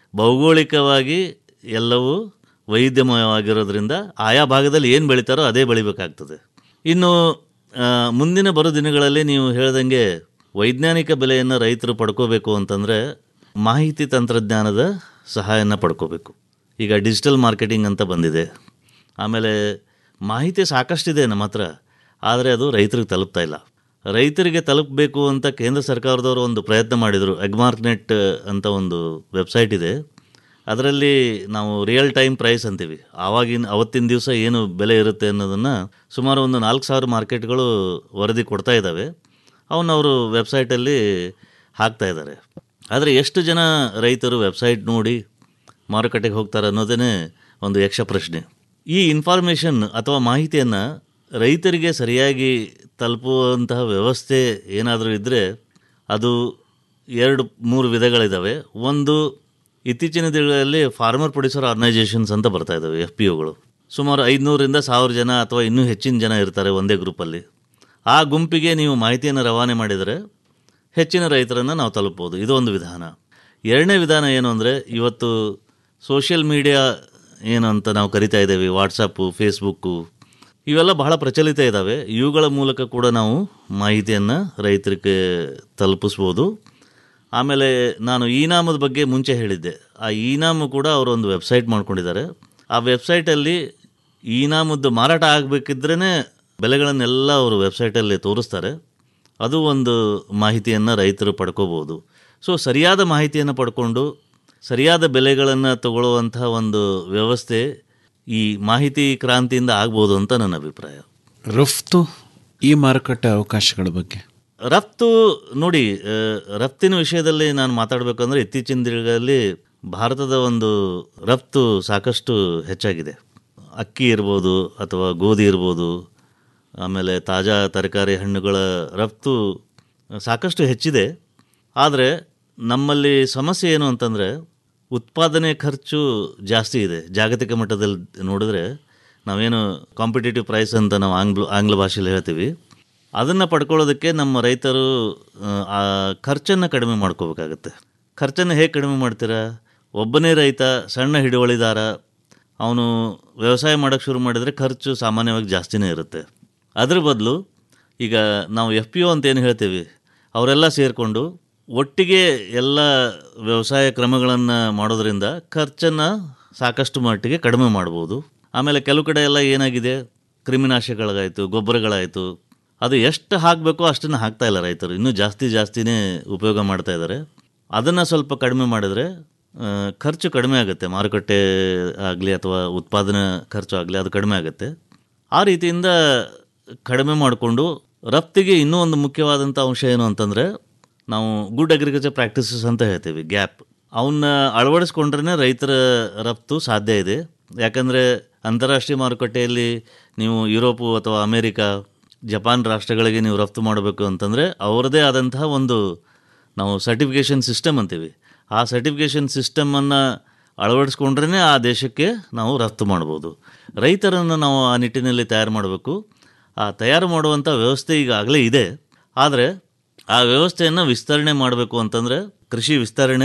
F: ಭೌಗೋಳಿಕವಾಗಿ ಎಲ್ಲವೂ ವೈವಿಧ್ಯಮಯವಾಗಿರೋದ್ರಿಂದ ಆಯಾ ಭಾಗದಲ್ಲಿ ಏನು ಬೆಳೀತಾರೋ ಅದೇ ಬೆಳಿಬೇಕಾಗ್ತದೆ ಇನ್ನು ಆ, ಮುಂದಿನ ಬರೋ ದಿನಗಳಲ್ಲಿ ನೀವು ಹೇಳ್ದಂಗೆ ವೈಜ್ಞಾನಿಕ ಬೆಲೆಯನ್ನು ರೈತರು ಪಡ್ಕೋಬೇಕು ಅಂತಂದರೆ ಮಾಹಿತಿ ತಂತ್ರಜ್ಞಾನದ ಸಹಾಯನ ಪಡ್ಕೋಬೇಕು ಈಗ ಡಿಜಿಟಲ್ ಮಾರ್ಕೆಟಿಂಗ್ ಅಂತ ಬಂದಿದೆ ಆಮೇಲೆ ಮಾಹಿತಿ ಸಾಕಷ್ಟಿದೆ ನಮ್ಮ ಹತ್ರ ಆದರೆ ಅದು ರೈತರಿಗೆ ತಲುಪ್ತಾ ಇಲ್ಲ ರೈತರಿಗೆ ತಲುಪಬೇಕು ಅಂತ ಕೇಂದ್ರ ಸರ್ಕಾರದವರು ಒಂದು ಪ್ರಯತ್ನ ಮಾಡಿದರು ಎಗ್ಮಾರ್ಕ್ನೆಟ್ ಅಂತ ಒಂದು ವೆಬ್ಸೈಟ್ ಇದೆ ಅದರಲ್ಲಿ ನಾವು ರಿಯಲ್ ಟೈಮ್ ಪ್ರೈಸ್ ಅಂತೀವಿ ಆವಾಗಿನ ಅವತ್ತಿನ ದಿವಸ ಏನು ಬೆಲೆ ಇರುತ್ತೆ ಅನ್ನೋದನ್ನು ಸುಮಾರು ಒಂದು ನಾಲ್ಕು ಸಾವಿರ ಮಾರ್ಕೆಟ್ಗಳು ವರದಿ ಕೊಡ್ತಾ ಇದ್ದಾವೆ ಅವನ್ನ ಅವರು ವೆಬ್ಸೈಟಲ್ಲಿ ಹಾಕ್ತಾ ಇದ್ದಾರೆ ಆದರೆ ಎಷ್ಟು ಜನ ರೈತರು ವೆಬ್ಸೈಟ್ ನೋಡಿ ಮಾರುಕಟ್ಟೆಗೆ ಹೋಗ್ತಾರೆ ಅನ್ನೋದೇ ಒಂದು ಯಕ್ಷ ಪ್ರಶ್ನೆ ಈ ಇನ್ಫಾರ್ಮೇಷನ್ ಅಥವಾ ಮಾಹಿತಿಯನ್ನು ರೈತರಿಗೆ ಸರಿಯಾಗಿ ತಲುಪುವಂತಹ ವ್ಯವಸ್ಥೆ ಏನಾದರೂ ಇದ್ದರೆ ಅದು ಎರಡು ಮೂರು ವಿಧಗಳಿದ್ದಾವೆ ಒಂದು ಇತ್ತೀಚಿನ ದಿನಗಳಲ್ಲಿ ಫಾರ್ಮರ್ ಪ್ರೊಡ್ಯೂಸರ್ ಆರ್ಗನೈಸೇಷನ್ಸ್ ಅಂತ ಬರ್ತಾ ಇದ್ದಾವೆ ಎಫ್ ಪಿ ಒಗಳು ಸುಮಾರು ಐದುನೂರಿಂದ ಸಾವಿರ ಜನ ಅಥವಾ ಇನ್ನೂ ಹೆಚ್ಚಿನ ಜನ ಇರ್ತಾರೆ ಒಂದೇ ಗ್ರೂಪಲ್ಲಿ ಆ ಗುಂಪಿಗೆ ನೀವು ಮಾಹಿತಿಯನ್ನು ರವಾನೆ ಮಾಡಿದರೆ ಹೆಚ್ಚಿನ ರೈತರನ್ನು ನಾವು ತಲುಪ್ಬೋದು ಇದು ಒಂದು ವಿಧಾನ ಎರಡನೇ ವಿಧಾನ ಏನು ಅಂದರೆ ಇವತ್ತು ಸೋಷಿಯಲ್ ಮೀಡಿಯಾ ಏನು ಅಂತ ನಾವು ಕರಿತಾ ಇದ್ದೇವೆ ವಾಟ್ಸಪ್ಪು ಫೇಸ್ಬುಕ್ಕು ಇವೆಲ್ಲ ಬಹಳ ಪ್ರಚಲಿತ ಇದ್ದಾವೆ ಇವುಗಳ ಮೂಲಕ ಕೂಡ ನಾವು ಮಾಹಿತಿಯನ್ನು ರೈತರಿಗೆ ತಲುಪಿಸ್ಬೋದು ಆಮೇಲೆ ನಾನು ಈನಾಮದ ಬಗ್ಗೆ ಮುಂಚೆ ಹೇಳಿದ್ದೆ ಆ ಈನಾಮು ಕೂಡ ಅವರು ಒಂದು ವೆಬ್ಸೈಟ್ ಮಾಡ್ಕೊಂಡಿದ್ದಾರೆ ಆ ವೆಬ್ಸೈಟಲ್ಲಿ ಈನಾಮದ್ದು ಮಾರಾಟ ಆಗಬೇಕಿದ್ರೇ ಬೆಲೆಗಳನ್ನೆಲ್ಲ ಅವರು ವೆಬ್ಸೈಟಲ್ಲಿ ತೋರಿಸ್ತಾರೆ ಅದು ಒಂದು ಮಾಹಿತಿಯನ್ನು ರೈತರು ಪಡ್ಕೋಬೋದು ಸೊ ಸರಿಯಾದ ಮಾಹಿತಿಯನ್ನು ಪಡ್ಕೊಂಡು ಸರಿಯಾದ ಬೆಲೆಗಳನ್ನು ತಗೊಳ್ಳುವಂತಹ ಒಂದು ವ್ಯವಸ್ಥೆ ಈ ಮಾಹಿತಿ ಕ್ರಾಂತಿಯಿಂದ ಆಗ್ಬೋದು ಅಂತ ನನ್ನ ಅಭಿಪ್ರಾಯ
E: ರಫ್ತು ಈ ಮಾರುಕಟ್ಟೆ ಅವಕಾಶಗಳ ಬಗ್ಗೆ
F: ರಫ್ತು ನೋಡಿ ಆ, ರಫ್ತಿನ ವಿಷಯದಲ್ಲಿ ನಾನು ಮಾತಾಡಬೇಕಂದ್ರೆ ಇತ್ತೀಚಿನ ದಿನಗಳಲ್ಲಿ ಭಾರತದ ಒಂದು ರಫ್ತು ಸಾಕಷ್ಟು ಹೆಚ್ಚಾಗಿದೆ ಅಕ್ಕಿ ಇರ್ಬೋದು ಅಥವಾ ಗೋಧಿ ಇರ್ಬೋದು ಆಮೇಲೆ ತಾಜಾ ತರಕಾರಿ ಹಣ್ಣುಗಳ ರಫ್ತು ಸಾಕಷ್ಟು ಹೆಚ್ಚಿದೆ ಆದರೆ ನಮ್ಮಲ್ಲಿ ಸಮಸ್ಯೆ ಏನು ಅಂತಂದರೆ ಉತ್ಪಾದನೆ ಖರ್ಚು ಜಾಸ್ತಿ ಇದೆ ಜಾಗತಿಕ ಮಟ್ಟದಲ್ಲಿ ನೋಡಿದ್ರೆ ನಾವೇನು ಕಾಂಪಿಟೇಟಿವ್ ಪ್ರೈಸ್ ಅಂತ ನಾವು ಆಂಗ್ಲ ಆಂಗ್ಲ ಭಾಷೆಯಲ್ಲಿ ಹೇಳ್ತೀವಿ ಅದನ್ನು ಪಡ್ಕೊಳ್ಳೋದಕ್ಕೆ ನಮ್ಮ ರೈತರು ಆ, ಆ ಖರ್ಚನ್ನು ಕಡಿಮೆ ಮಾಡ್ಕೋಬೇಕಾಗತ್ತೆ ಖರ್ಚನ್ನು ಹೇಗೆ ಕಡಿಮೆ ಮಾಡ್ತೀರಾ ಒಬ್ಬನೇ ರೈತ ಸಣ್ಣ ಹಿಡುವಳಿದಾರ ಅವನು ವ್ಯವಸಾಯ ಮಾಡೋಕ್ಕೆ ಶುರು ಮಾಡಿದರೆ ಖರ್ಚು ಸಾಮಾನ್ಯವಾಗಿ ಜಾಸ್ತಿನೇ ಇರುತ್ತೆ ಅದ್ರ ಬದಲು ಈಗ ನಾವು ಎಫ್ ಪಿ ಒ ಅಂತ ಏನು ಹೇಳ್ತೀವಿ ಅವರೆಲ್ಲ ಸೇರಿಕೊಂಡು ಒಟ್ಟಿಗೆ ಎಲ್ಲ ವ್ಯವಸಾಯ ಕ್ರಮಗಳನ್ನು ಮಾಡೋದ್ರಿಂದ ಖರ್ಚನ್ನು ಸಾಕಷ್ಟು ಮಟ್ಟಿಗೆ ಕಡಿಮೆ ಮಾಡ್ಬೋದು ಆಮೇಲೆ ಕೆಲವು ಕಡೆ ಎಲ್ಲ ಏನಾಗಿದೆ ಕ್ರಿಮಿನಾಶಕಗಳಾಯಿತು ಗೊಬ್ಬರಗಳಾಯಿತು ಅದು ಎಷ್ಟು ಹಾಕಬೇಕೋ ಅಷ್ಟನ್ನು ಹಾಕ್ತಾ ಇಲ್ಲ ರೈತರು ಇನ್ನೂ ಜಾಸ್ತಿ ಜಾಸ್ತಿನೇ ಉಪಯೋಗ ಮಾಡ್ತಾ ಇದ್ದಾರೆ ಅದನ್ನು ಸ್ವಲ್ಪ ಕಡಿಮೆ ಮಾಡಿದ್ರೆ ಆ, ಖರ್ಚು ಕಡಿಮೆ ಆಗುತ್ತೆ ಮಾರುಕಟ್ಟೆ ಆಗಲಿ ಅಥವಾ ಉತ್ಪಾದನಾ ಖರ್ಚು ಆಗಲಿ ಅದು ಕಡಿಮೆ ಆಗುತ್ತೆ ಆ ರೀತಿಯಿಂದ ಕಡಿಮೆ ಮಾಡಿಕೊಂಡು ರಫ್ತಿಗೆ ಇನ್ನೂ ಒಂದು ಮುಖ್ಯವಾದಂಥ ಅಂಶ ಏನು ಅಂತಂದರೆ ನಾವು ಗುಡ್ ಅಗ್ರಿಕಲ್ಚರ್ ಪ್ರಾಕ್ಟೀಸಸ್ ಅಂತ ಹೇಳ್ತೀವಿ ಗ್ಯಾಪ್ ಅವನ್ನ ಅಳವಡಿಸ್ಕೊಂಡ್ರೆ ರೈತರ ರಫ್ತು ಸಾಧ್ಯ ಇದೆ ಯಾಕಂದರೆ ಅಂತಾರಾಷ್ಟ್ರೀಯ ಮಾರುಕಟ್ಟೆಯಲ್ಲಿ ನೀವು ಯುರೋಪು ಅಥವಾ ಅಮೇರಿಕಾ ಜಪಾನ್ ರಾಷ್ಟ್ರಗಳಿಗೆ ನೀವು ರಫ್ತು ಮಾಡಬೇಕು ಅಂತಂದರೆ ಅವರದೇ ಆದಂತಹ ಒಂದು ನಾವು ಸರ್ಟಿಫಿಕೇಷನ್ ಸಿಸ್ಟಮ್ ಅಂತೀವಿ ಆ ಸರ್ಟಿಫಿಕೇಷನ್ ಸಿಸ್ಟಮನ್ನು ಅಳವಡಿಸ್ಕೊಂಡ್ರೇ ಆ ದೇಶಕ್ಕೆ ನಾವು ರಫ್ತು ಮಾಡ್ಬೋದು ರೈತರನ್ನು ನಾವು ಆ ನಿಟ್ಟಿನಲ್ಲಿ ತಯಾರು ಮಾಡಬೇಕು ಆ ತಯಾರು ಮಾಡುವಂಥ ವ್ಯವಸ್ಥೆ ಈಗಾಗಲೇ ಇದೆ ಆದರೆ ಆ ವ್ಯವಸ್ಥೆಯನ್ನು ವಿಸ್ತರಣೆ ಮಾಡಬೇಕು ಅಂತಂದರೆ ಕೃಷಿ ವಿಸ್ತರಣೆ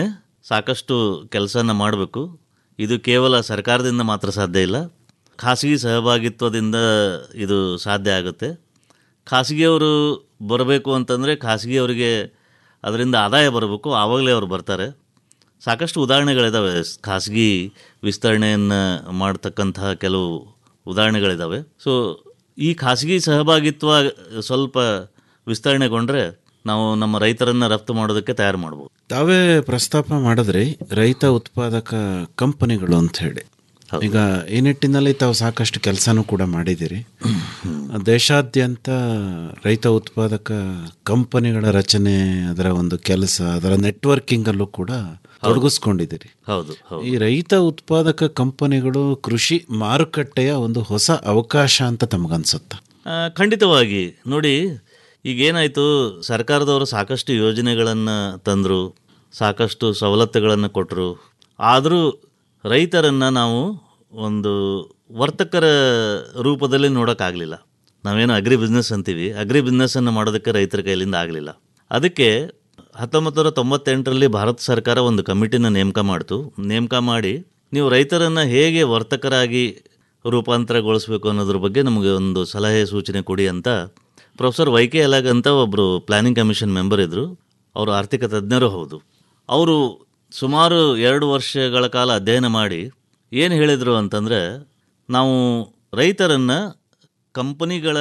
F: ಸಾಕಷ್ಟು ಕೆಲಸನ ಮಾಡಬೇಕು ಇದು ಕೇವಲ ಸರ್ಕಾರದಿಂದ ಮಾತ್ರ ಸಾಧ್ಯ ಇಲ್ಲ ಖಾಸಗಿ ಸಹಭಾಗಿತ್ವದಿಂದ ಇದು ಸಾಧ್ಯ ಆಗುತ್ತೆ ಖಾಸಗಿಯವರು ಬರಬೇಕು ಅಂತಂದರೆ ಖಾಸಗಿಯವರಿಗೆ ಅದರಿಂದ ಆದಾಯ ಬರಬೇಕು ಆವಾಗಲೇ ಅವರು ಬರ್ತಾರೆ ಸಾಕಷ್ಟು ಉದಾಹರಣೆಗಳಿದ್ದಾವೆ ಖಾಸಗಿ ವಿಸ್ತರಣೆಯನ್ನು ಮಾಡ್ತಕ್ಕಂತಹ ಕೆಲವು ಉದಾಹರಣೆಗಳಿದ್ದಾವೆ ಸೊ ಈ ಖಾಸಗಿ ಸಹಭಾಗಿತ್ವ ಸ್ವಲ್ಪ ವಿಸ್ತರಣೆಗೊಂಡ್ರೆ ನಾವು ನಮ್ಮ ರೈತರನ್ನು ರಫ್ತು ಮಾಡೋದಕ್ಕೆ ತಯಾರು ಮಾಡ್ಬೋದು
E: ತಾವೇ ಪ್ರಸ್ತಾಪ ಮಾಡಿದ್ರಿ ರೈತ ಉತ್ಪಾದಕ ಕಂಪನಿಗಳು ಅಂತ ಹೇಳಿ ಈಗ ಈ ನಿಟ್ಟಿನಲ್ಲಿ ತಾವು ಸಾಕಷ್ಟು ಕೆಲಸನೂ ಕೂಡ ಮಾಡಿದ್ದೀರಿ ದೇಶಾದ್ಯಂತ ರೈತ ಉತ್ಪಾದಕ ಕಂಪನಿಗಳ ರಚನೆ ಅದರ ಒಂದು ಕೆಲಸ ಅದರ ನೆಟ್ವರ್ಕಿಂಗ್ ಅಲ್ಲೂ ಕೂಡ ತೊಡಗಿಸ್ಕೊಂಡಿದ್ದೀರಿ
F: ಹೌದು ಹೌದು
E: ಈ ರೈತ ಉತ್ಪಾದಕ ಕಂಪನಿಗಳು ಕೃಷಿ ಮಾರುಕಟ್ಟೆಯ ಒಂದು ಹೊಸ ಅವಕಾಶ ಅಂತ ತಮಗನ್ಸುತ್ತ
F: ಆ, ಖಂಡಿತವಾಗಿ ನೋಡಿ ಈಗ ಏನಾಯಿತು ಸರ್ಕಾರದವರು ಸಾಕಷ್ಟು ಯೋಜನೆಗಳನ್ನು ತಂದರು ಸಾಕಷ್ಟು ಸವಲತ್ತುಗಳನ್ನು ಕೊಟ್ಟರು ಆದರೂ ರೈತರನ್ನು ನಾವು ಒಂದು ವರ್ತಕರ ರೂಪದಲ್ಲಿ ನೋಡೋಕ್ಕಾಗಲಿಲ್ಲ ನಾವೇನು ಅಗ್ರಿ ಬಿಸ್ನೆಸ್ ಅಂತೀವಿ ಅಗ್ರಿ ಬಿಸ್ನೆಸ್ಸನ್ನು ಮಾಡೋದಕ್ಕೆ ರೈತರ ಕೈಲಿಂದ ಆಗಲಿಲ್ಲ ಅದಕ್ಕೆ ಹತ್ತೊಂಬತ್ತು ನೂರ ತೊಂಬತ್ತೆಂಟರಲ್ಲಿ ಭಾರತ ಸರ್ಕಾರ ಒಂದು ಕಮಿಟಿನ ನೇಮಕ ಮಾಡ್ತು ನೇಮಕ ಮಾಡಿ ನೀವು ರೈತರನ್ನು ಹೇಗೆ ವರ್ತಕರಾಗಿ ರೂಪಾಂತರಗೊಳಿಸ್ಬೇಕು ಅನ್ನೋದ್ರ ಬಗ್ಗೆ ನಮಗೆ ಒಂದು ಸಲಹೆ ಸೂಚನೆ ಕೊಡಿ ಅಂತ ಪ್ರೊಫೆಸರ್ ವೈ ಕೆ ಅಲಾಗ್ ಅಂತ ಒಬ್ಬರು ಪ್ಲಾನಿಂಗ್ ಕಮಿಷನ್ ಮೆಂಬರ್ ಇದ್ದರು ಅವರು ಆರ್ಥಿಕ ತಜ್ಞರು ಹೌದು ಅವರು ಸುಮಾರು ಎರಡು ವರ್ಷಗಳ ಕಾಲ ಅಧ್ಯಯನ ಮಾಡಿ ಏನು ಹೇಳಿದರು ಅಂತಂದರೆ ನಾವು ರೈತರನ್ನು ಕಂಪನಿಗಳ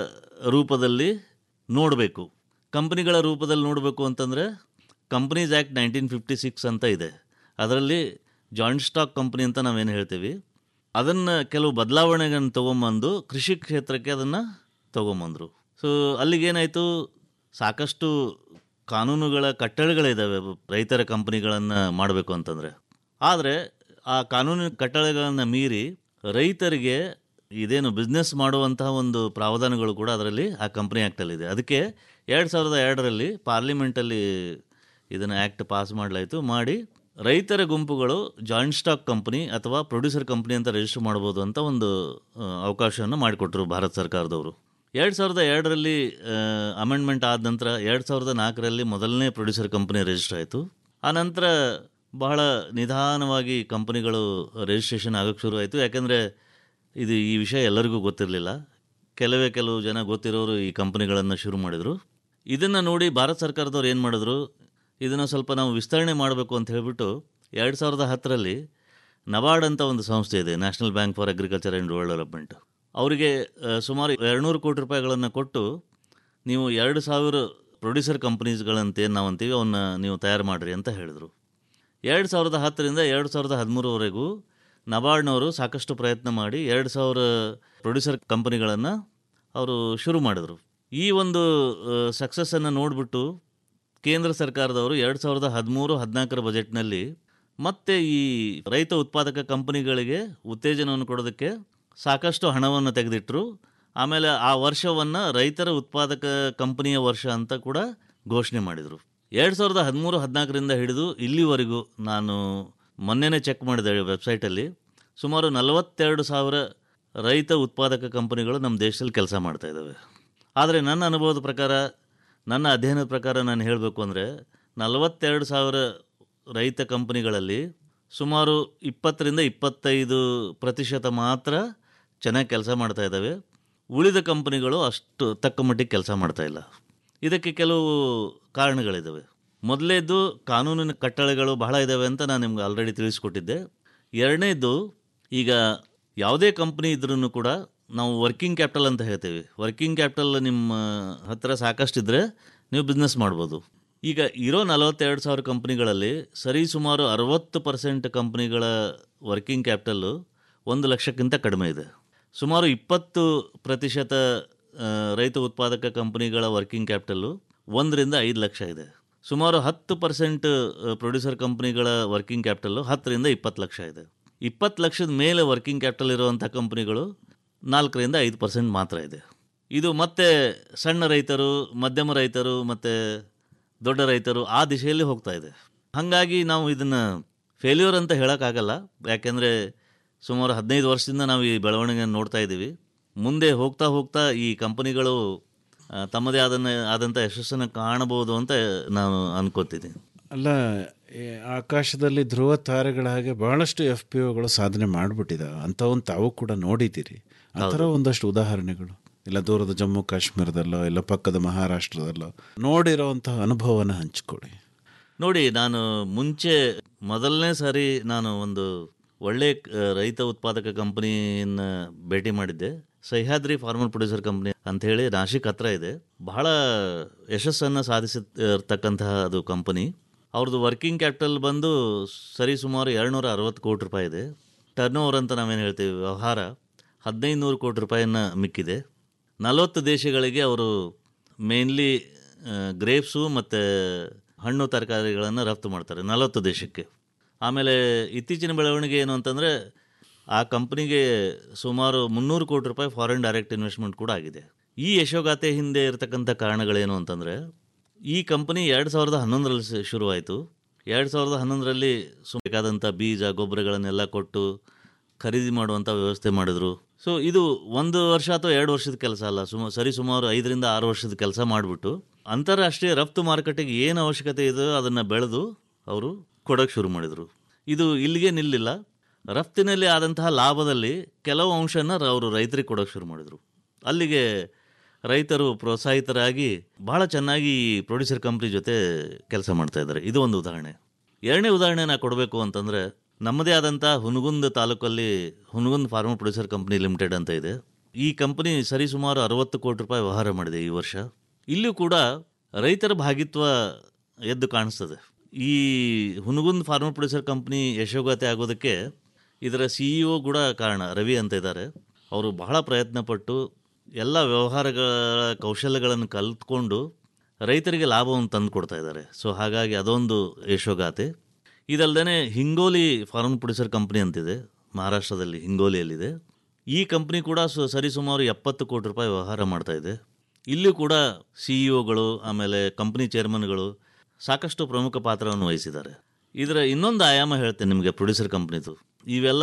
F: ರೂಪದಲ್ಲಿ ನೋಡಬೇಕು ಕಂಪನಿಗಳ ರೂಪದಲ್ಲಿ ನೋಡಬೇಕು ಅಂತಂದರೆ companies act nineteen fifty six ಅಂತ ಇದೆ ಅದರಲ್ಲಿ ಜಾಯಿಂಟ್ ಸ್ಟಾಕ್ ಕಂಪನಿ ಅಂತ ನಾವೇನು ಹೇಳ್ತೀವಿ ಅದನ್ನು ಕೆಲವು ಬದಲಾವಣೆಗಳನ್ನು ತೊಗೊಂಬಂದು ಕೃಷಿ ಕ್ಷೇತ್ರಕ್ಕೆ ಅದನ್ನು ತೊಗೊಂಬಂದರು ಸೊ ಅಲ್ಲಿಗೇನಾಯಿತು ಸಾಕಷ್ಟು ಕಾನೂನುಗಳ ಕಟ್ಟಳೆಗಳಿದ್ದಾವೆ ರೈತರ ಕಂಪನಿಗಳನ್ನು ಮಾಡಬೇಕು ಅಂತಂದರೆ ಆದರೆ ಆ ಕಾನೂನಿನ ಕಟ್ಟಳೆಗಳನ್ನು ಮೀರಿ ರೈತರಿಗೆ ಇದೇನು ಬಿಸ್ನೆಸ್ ಮಾಡುವಂತಹ ಒಂದು ಪ್ರಾವಧಾನಗಳು ಕೂಡ ಅದರಲ್ಲಿ ಆ ಕಂಪ್ನಿ ಆ್ಯಕ್ಟಲ್ಲಿದೆ ಅದಕ್ಕೆ ಎರಡು ಸಾವಿರದ ಎರಡರಲ್ಲಿ ಪಾರ್ಲಿಮೆಂಟಲ್ಲಿ ಇದನ್ನು ಆ್ಯಕ್ಟ್ ಪಾಸ್ ಮಾಡಲಾಯಿತು ಮಾಡಿ ರೈತರ ಗುಂಪುಗಳು ಜಾಯಿಂಟ್ ಸ್ಟಾಕ್ ಕಂಪ್ನಿ ಅಥವಾ ಪ್ರೊಡ್ಯೂಸರ್ ಕಂಪ್ನಿ ಅಂತ ರಿಜಿಸ್ಟರ್ ಮಾಡ್ಬೋದು ಅಂತ ಒಂದು ಆ, ಅವಕಾಶವನ್ನು ಮಾಡಿಕೊಟ್ರು ಭಾರತ ಸರ್ಕಾರದವರು ಎರಡು ಸಾವಿರದ ಎರಡರಲ್ಲಿ ಅಮೆಂಡ್ಮೆಂಟ್ ಆದ ನಂತರ ಎರಡು ಸಾವಿರದ ನಾಲ್ಕರಲ್ಲಿ ಮೊದಲನೇ ಪ್ರೊಡ್ಯೂಸರ್ ಕಂಪ್ನಿ ರಿಜಿಸ್ಟರ್ ಆಯಿತು ಆ ನಂತರ ಬಹಳ ನಿಧಾನವಾಗಿ ಕಂಪನಿಗಳು ರಿಜಿಸ್ಟ್ರೇಷನ್ ಆಗೋಕ್ಕೆ ಶುರು ಆಯಿತು ಯಾಕೆಂದರೆ ಇದು ಈ ವಿಷಯ ಎಲ್ಲರಿಗೂ ಗೊತ್ತಿರಲಿಲ್ಲ ಕೆಲವೇ ಕೆಲವು ಜನ ಗೊತ್ತಿರೋರು ಈ ಕಂಪನಿಗಳನ್ನು ಶುರು ಮಾಡಿದರು ಇದನ್ನು ನೋಡಿ ಭಾರತ ಸರ್ಕಾರದವ್ರು ಏನು ಮಾಡಿದ್ರು ಇದನ್ನು ಸ್ವಲ್ಪ ನಾವು ವಿಸ್ತರಣೆ ಮಾಡಬೇಕು ಅಂತ ಹೇಳಿಬಿಟ್ಟು ಎರಡು ಸಾವಿರದ ಹತ್ತರಲ್ಲಿ ನಬಾರ್ಡ್ ಅಂತ ಒಂದು ಸಂಸ್ಥೆ ಇದೆ national bank for agriculture and rural development ಅವರಿಗೆ ಆ, ಸುಮಾರು ಎರಡುನೂರು ಕೋಟಿ ರೂಪಾಯಿಗಳನ್ನು ಕೊಟ್ಟು ನೀವು ಎರಡು ಸಾವಿರ ಪ್ರೊಡ್ಯೂಸರ್ ಕಂಪ್ನೀಸ್ಗಳಂತ ಏನು ನಾವು ಅಂತೀವಿ ಅವನ್ನ ನೀವು ತಯಾರು ಮಾಡಿರಿ ಅಂತ ಹೇಳಿದರು ಎರಡು ಸಾವಿರದ ಹತ್ತರಿಂದ ಎರಡು ಸಾವಿರದ ಹದಿಮೂರವರೆಗೂ ನಬಾರ್ಡ್ನವರು ಸಾಕಷ್ಟು ಪ್ರಯತ್ನ ಮಾಡಿ ಎರಡು ಸಾವಿರ ಪ್ರೊಡ್ಯೂಸರ್ ಕಂಪನಿಗಳನ್ನು ಅವರು ಶುರು ಮಾಡಿದರು ಈ ಒಂದು ಸಕ್ಸಸ್ಸನ್ನು ನೋಡಿಬಿಟ್ಟು ಕೇಂದ್ರ ಸರ್ಕಾರದವರು ಎರಡು ಸಾವಿರದ ಹದಿಮೂರು ಹದಿನಾಲ್ಕರ ಬಜೆಟ್ನಲ್ಲಿ ಮತ್ತೆ ಈ ರೈತ ಉತ್ಪಾದಕ ಕಂಪನಿಗಳಿಗೆ ಉತ್ತೇಜನವನ್ನು ಕೊಡೋದಕ್ಕೆ ಸಾಕಷ್ಟು ಹಣವನ್ನು ತೆಗೆದಿಟ್ಟರು ಆಮೇಲೆ ಆ ವರ್ಷವನ್ನು ರೈತರ ಉತ್ಪಾದಕ ಕಂಪನಿಯ ವರ್ಷ ಅಂತ ಕೂಡ ಘೋಷಣೆ ಮಾಡಿದರು ಎರಡು ಸಾವಿರದ ಹದಿಮೂರು ಹದಿನಾಲ್ಕರಿಂದ ಹಿಡಿದು ಇಲ್ಲಿವರೆಗೂ ನಾನು ಮೊನ್ನೆನೇ ಚೆಕ್ ಮಾಡಿದೆ ವೆಬ್ಸೈಟಲ್ಲಿ ಸುಮಾರು ನಲವತ್ತೆರಡು ಸಾವಿರ ರೈತ ಉತ್ಪಾದಕ ಕಂಪನಿಗಳು ನಮ್ಮ ದೇಶದಲ್ಲಿ ಕೆಲಸ ಮಾಡ್ತಾ ಇದ್ದಾವೆ ಆದರೆ ನನ್ನ ಅನುಭವದ ಪ್ರಕಾರ ನನ್ನ ಅಧ್ಯಯನದ ಪ್ರಕಾರ ನಾನು ಹೇಳಬೇಕು ಅಂದರೆ ನಲವತ್ತೆರಡು ಸಾವಿರ ರೈತ ಕಂಪನಿಗಳಲ್ಲಿ ಸುಮಾರು ಇಪ್ಪತ್ತರಿಂದ ಇಪ್ಪತ್ತೈದು ಪ್ರತಿಶತ ಮಾತ್ರ ಚೆನ್ನಾಗಿ ಕೆಲಸ ಮಾಡ್ತಾ ಇದ್ದಾವೆ ಉಳಿದ ಕಂಪನಿಗಳು ಅಷ್ಟು ತಕ್ಕ ಮಟ್ಟಿಗೆ ಕೆಲಸ ಮಾಡ್ತಾ ಇಲ್ಲ ಇದಕ್ಕೆ ಕೆಲವು ಕಾರಣಗಳಿದ್ದಾವೆ ಮೊದಲೇದು ಕಾನೂನಿನ ಕಟ್ಟಳೆಗಳು ಬಹಳ ಇದ್ದಾವೆ ಅಂತ ನಾನು ನಿಮ್ಗೆ ಆಲ್ರೆಡಿ ತಿಳಿಸ್ಕೊಟ್ಟಿದ್ದೆ ಎರಡನೇದು ಈಗ ಯಾವುದೇ ಕಂಪ್ನಿ ಇದ್ರೂ ಕೂಡ ನಾವು ವರ್ಕಿಂಗ್ ಕ್ಯಾಪಿಟಲ್ ಅಂತ ಹೇಳ್ತೇವೆ ವರ್ಕಿಂಗ್ ಕ್ಯಾಪಿಟಲ್ ನಿಮ್ಮ ಹತ್ತಿರ ಸಾಕಷ್ಟಿದ್ರೆ ನೀವು ಬಿಸ್ನೆಸ್ ಮಾಡ್ಬೋದು ಈಗ ಇರೋ ನಲವತ್ತೆರಡು ಸಾವಿರ ಕಂಪ್ನಿಗಳಲ್ಲಿ ಸರಿ ಸುಮಾರು ಅರವತ್ತು ಪರ್ಸೆಂಟ್ ಕಂಪ್ನಿಗಳ ವರ್ಕಿಂಗ್ ಕ್ಯಾಪಿಟಲ್ಲು ಒಂದು ಲಕ್ಷಕ್ಕಿಂತ ಕಡಿಮೆ ಇದೆ ಸುಮಾರು ಇಪ್ಪತ್ತು ಪ್ರತಿಶತ ಆ, ರೈತ ಉತ್ಪಾದಕ ಕಂಪನಿಗಳ ವರ್ಕಿಂಗ್ ಕ್ಯಾಪಿಟಲ್ಲು ಒಂದರಿಂದ ಐದು ಲಕ್ಷ ಇದೆ ಸುಮಾರು ಹತ್ತು ಪರ್ಸೆಂಟ್ ಪ್ರೊಡ್ಯೂಸರ್ ಕಂಪ್ನಿಗಳ ವರ್ಕಿಂಗ್ ಕ್ಯಾಪಿಟಲ್ಲು ಹತ್ತರಿಂದ ಇಪ್ಪತ್ತು ಲಕ್ಷ ಇದೆ ಇಪ್ಪತ್ತು ಲಕ್ಷದ ಮೇಲೆ ವರ್ಕಿಂಗ್ ಕ್ಯಾಪಿಟಲ್ ಇರುವಂಥ ಕಂಪ್ನಿಗಳು ನಾಲ್ಕರಿಂದ ಐದು ಪರ್ಸೆಂಟ್ ಮಾತ್ರ ಇದೆ ಇದು ಮತ್ತೆ ಸಣ್ಣ ರೈತರು ಮಧ್ಯಮ ರೈತರು ಮತ್ತು ದೊಡ್ಡ ರೈತರು ಆ ದಿಶೆಯಲ್ಲಿ ಹೋಗ್ತಾ ಇದೆ ಹಾಗಾಗಿ ನಾವು ಇದನ್ನು ಫೇಲ್ಯೂರ್ ಅಂತ ಹೇಳೋಕ್ಕಾಗಲ್ಲ ಯಾಕೆಂದರೆ ಸುಮಾರು ಹದಿನೈದು ವರ್ಷದಿಂದ ನಾವು ಈ ಬೆಳವಣಿಗೆಯನ್ನು ನೋಡ್ತಾ ಇದ್ದೀವಿ ಮುಂದೆ ಹೋಗ್ತಾ ಹೋಗ್ತಾ ಈ ಕಂಪನಿಗಳು ಆ, ತಮ್ಮದೇ ಆದನ್ನ ಆದಂಥ ಯಶಸ್ಸನ್ನು ಕಾಣಬಹುದು ಅಂತ ನಾನು ಅನ್ಕೋತೀನಿ
E: ಅಲ್ಲ ಈ ಆಕಾಶದಲ್ಲಿ ಧ್ರುವ ತಾರೆಗಳ ಹಾಗೆ ಬಹಳಷ್ಟು ಎಫ್ ಪಿ ಒಗಳು ಸಾಧನೆ ಮಾಡಿಬಿಟ್ಟಿದ್ದಾವೆ ಅಂಥವನ್ನು ತಾವು ಕೂಡ ನೋಡಿದ್ದೀರಿ ಆ ಥರ ಒಂದಷ್ಟು ಉದಾಹರಣೆಗಳು ಇಲ್ಲ ದೂರದ ಜಮ್ಮು ಕಾಶ್ಮೀರದಲ್ಲೋ ಇಲ್ಲ ಪಕ್ಕದ ಮಹಾರಾಷ್ಟ್ರದಲ್ಲೋ ನೋಡಿರೋವಂತಹ ಅನುಭವನ ಹಂಚಿಕೊಡಿ
F: ನೋಡಿ ನಾನು ಮುಂಚೆ ಮೊದಲನೇ ಸಾರಿ ನಾನು ಒಂದು ಒಳ್ಳೆ ಆ, ರೈತ ಉತ್ಪಾದಕ ಕಂಪನಿಯನ್ನ ಭೇಟಿ ಮಾಡಿದ್ದೆ ಸಹ್ಯಾದ್ರಿ ಫಾರ್ಮರ್ ಪ್ರೊಡ್ಯೂಸರ್ ಕಂಪನಿ ಅಂತ ಹೇಳಿ ನಾಶಿಕ್ ಹತ್ರ ಇದೆ ಬಹಳ ಯಶಸ್ಸನ್ನು ಸಾಧಿಸಿರ್ತಕ್ಕಂತಹ ಅದು ಕಂಪನಿ ಅವ್ರದ್ದು ವರ್ಕಿಂಗ್ ಕ್ಯಾಪಿಟಲ್ ಬಂದು ಸರಿ ಸುಮಾರು ಎರಡುನೂರ ಅರವತ್ತು ಕೋಟಿ ರೂಪಾಯಿ ಇದೆ ಟರ್ನ್ ಓವರ್ ಅಂತ ನಾವೇನು ಹೇಳ್ತೀವಿ ವ್ಯವಹಾರ ಹದಿನೈದು ನೂರು ಕೋಟಿ ರೂಪಾಯಿನ ಮಿಕ್ಕಿದೆ ನಲವತ್ತು ದೇಶಗಳಿಗೆ ಅವರು ಮೇನ್ಲಿ ಗ್ರೇಪ್ಸು ಮತ್ತು ಹಣ್ಣು ತರಕಾರಿಗಳನ್ನು ರಫ್ತು ಮಾಡ್ತಾರೆ ನಲವತ್ತು ದೇಶಕ್ಕೆ ಆಮೇಲೆ ಇತ್ತೀಚಿನ ಬೆಳವಣಿಗೆ ಏನು ಅಂತಂದರೆ ಆ ಕಂಪ್ನಿಗೆ ಸುಮಾರು ಮುನ್ನೂರು ಕೋಟಿ ರೂಪಾಯಿ ಫಾರಿನ್ ಡೈರೆಕ್ಟ್ ಇನ್ವೆಸ್ಟ್ಮೆಂಟ್ ಕೂಡ ಆಗಿದೆ ಈ ಯಶೋಗಾಥೆ ಹಿಂದೆ ಇರತಕ್ಕಂಥ ಕಾರಣಗಳೇನು ಅಂತಂದರೆ ಈ ಕಂಪನಿ ಎರಡು ಸಾವಿರದ ಹನ್ನೊಂದರಲ್ಲಿ ಸ- ಶುರುವಾಯಿತು ಎರಡು ಸಾವಿರದ ಹನ್ನೊಂದರಲ್ಲಿ ಸು ಬೇಕಾದಂಥ ಬೀಜ ಗೊಬ್ಬರಗಳನ್ನೆಲ್ಲ ಕೊಟ್ಟು ಖರೀದಿ ಮಾಡುವಂಥ ವ್ಯವಸ್ಥೆ ಮಾಡಿದ್ರು ಸೊ ಇದು ಒಂದು ವರ್ಷ ಅಥವಾ ಎರಡು ವರ್ಷದ ಕೆಲಸ ಅಲ್ಲ ಸುಮ ಸರಿ ಸುಮಾರು ಐದರಿಂದ ಆರು ವರ್ಷದ ಕೆಲಸ ಮಾಡಿಬಿಟ್ಟು ಅಂತಾರಾಷ್ಟ್ರೀಯ ರಫ್ತು ಮಾರುಕಟ್ಟೆಗೆ ಏನು ಅವಶ್ಯಕತೆ ಇದೆಯೋ ಅದನ್ನು ಬೆಳೆದು ಅವರು ಕೊಡೋಕ್ಕೆ ಶುರು ಮಾಡಿದರು ಇದು ಇಲ್ಲಿಗೆ ನಿಲ್ಲಿಲ್ಲ ರಫ್ತಿನಲ್ಲಿ ಆದಂತಹ ಲಾಭದಲ್ಲಿ ಕೆಲವು ಅಂಶನ ಅವರು ರೈತರಿಗೆ ಕೊಡೋಕ್ಕೆ ಶುರು ಮಾಡಿದರು ಅಲ್ಲಿಗೆ ರೈತರು ಪ್ರೋತ್ಸಾಹಿತರಾಗಿ ಬಹಳ ಚೆನ್ನಾಗಿ ಈ ಪ್ರೊಡ್ಯೂಸರ್ ಕಂಪ್ನಿ ಜೊತೆ ಕೆಲಸ ಮಾಡ್ತಾ ಇದ್ದಾರೆ ಇದು ಒಂದು ಉದಾಹರಣೆ ಎರಡನೇ ಉದಾಹರಣೆ ನಾ ಕೊಡಬೇಕು ಅಂತಂದರೆ ನಮ್ಮದೇ ಆದಂಥ ಹುನಗುಂದ ತಾಲೂಕಲ್ಲಿ Hungund farmer producer company limited ಅಂತ ಇದೆ ಈ ಕಂಪನಿ ಸರಿ ಸುಮಾರು ಅರವತ್ತು ಕೋಟಿ ರೂಪಾಯಿ ವ್ಯವಹಾರ ಮಾಡಿದೆ ಈ ವರ್ಷ ಇಲ್ಲೂ ಕೂಡ ರೈತರ ಭಾಗಿತ್ವ ಎದ್ದು ಕಾಣಿಸ್ತದೆ ಈ ಹುನಗುಂದ್ ಫಾರ್ಮರ್ ಪ್ರೊಡ್ಯೂಸರ್ ಕಂಪ್ನಿ ಯಶೋಗಾತಿ ಆಗೋದಕ್ಕೆ ಇದರ ಸಿ ಇ ಒ ಕೂಡ ಕಾರಣ ರವಿ ಅಂತ ಇದ್ದಾರೆ ಅವರು ಬಹಳ ಪ್ರಯತ್ನ ಪಟ್ಟು ಎಲ್ಲ ವ್ಯವಹಾರಗಳ ಕೌಶಲ್ಯಗಳನ್ನು ಕಲಿತ್ಕೊಂಡು ರೈತರಿಗೆ ಲಾಭವನ್ನು ತಂದು ಕೊಡ್ತಾ ಇದ್ದಾರೆ ಸೊ ಹಾಗಾಗಿ ಅದೊಂದು ಯಶೋಗಾಥೆ ಇದಲ್ಲದೆ ಹಿಂಗೋಲಿ ಫಾರ್ಮ್ ಪ್ರೊಡ್ಯೂಸರ್ ಕಂಪ್ನಿ ಅಂತಿದೆ ಮಹಾರಾಷ್ಟ್ರದಲ್ಲಿ ಹಿಂಗೋಲಿಯಲ್ಲಿದೆ ಈ ಕಂಪ್ನಿ ಕೂಡ ಸು ಸರಿ ಸುಮಾರು ಎಪ್ಪತ್ತು ಕೋಟಿ ರೂಪಾಯಿ ವ್ಯವಹಾರ ಮಾಡ್ತಾ ಇದೆ ಇಲ್ಲೂ ಕೂಡ ಸಿ ಇ ಒಗಳು ಆಮೇಲೆ ಕಂಪ್ನಿ ಚೇರ್ಮನ್ಗಳು ಸಾಕಷ್ಟು ಪ್ರಮುಖ ಪಾತ್ರವನ್ನು ವಹಿಸಿದ್ದಾರೆ ಇದರ ಇನ್ನೊಂದು ಆಯಾಮ ಹೇಳ್ತೇನೆ ನಿಮಗೆ ಪ್ರೊಡ್ಯೂಸರ್ ಕಂಪ್ನಿದು ಇವೆಲ್ಲ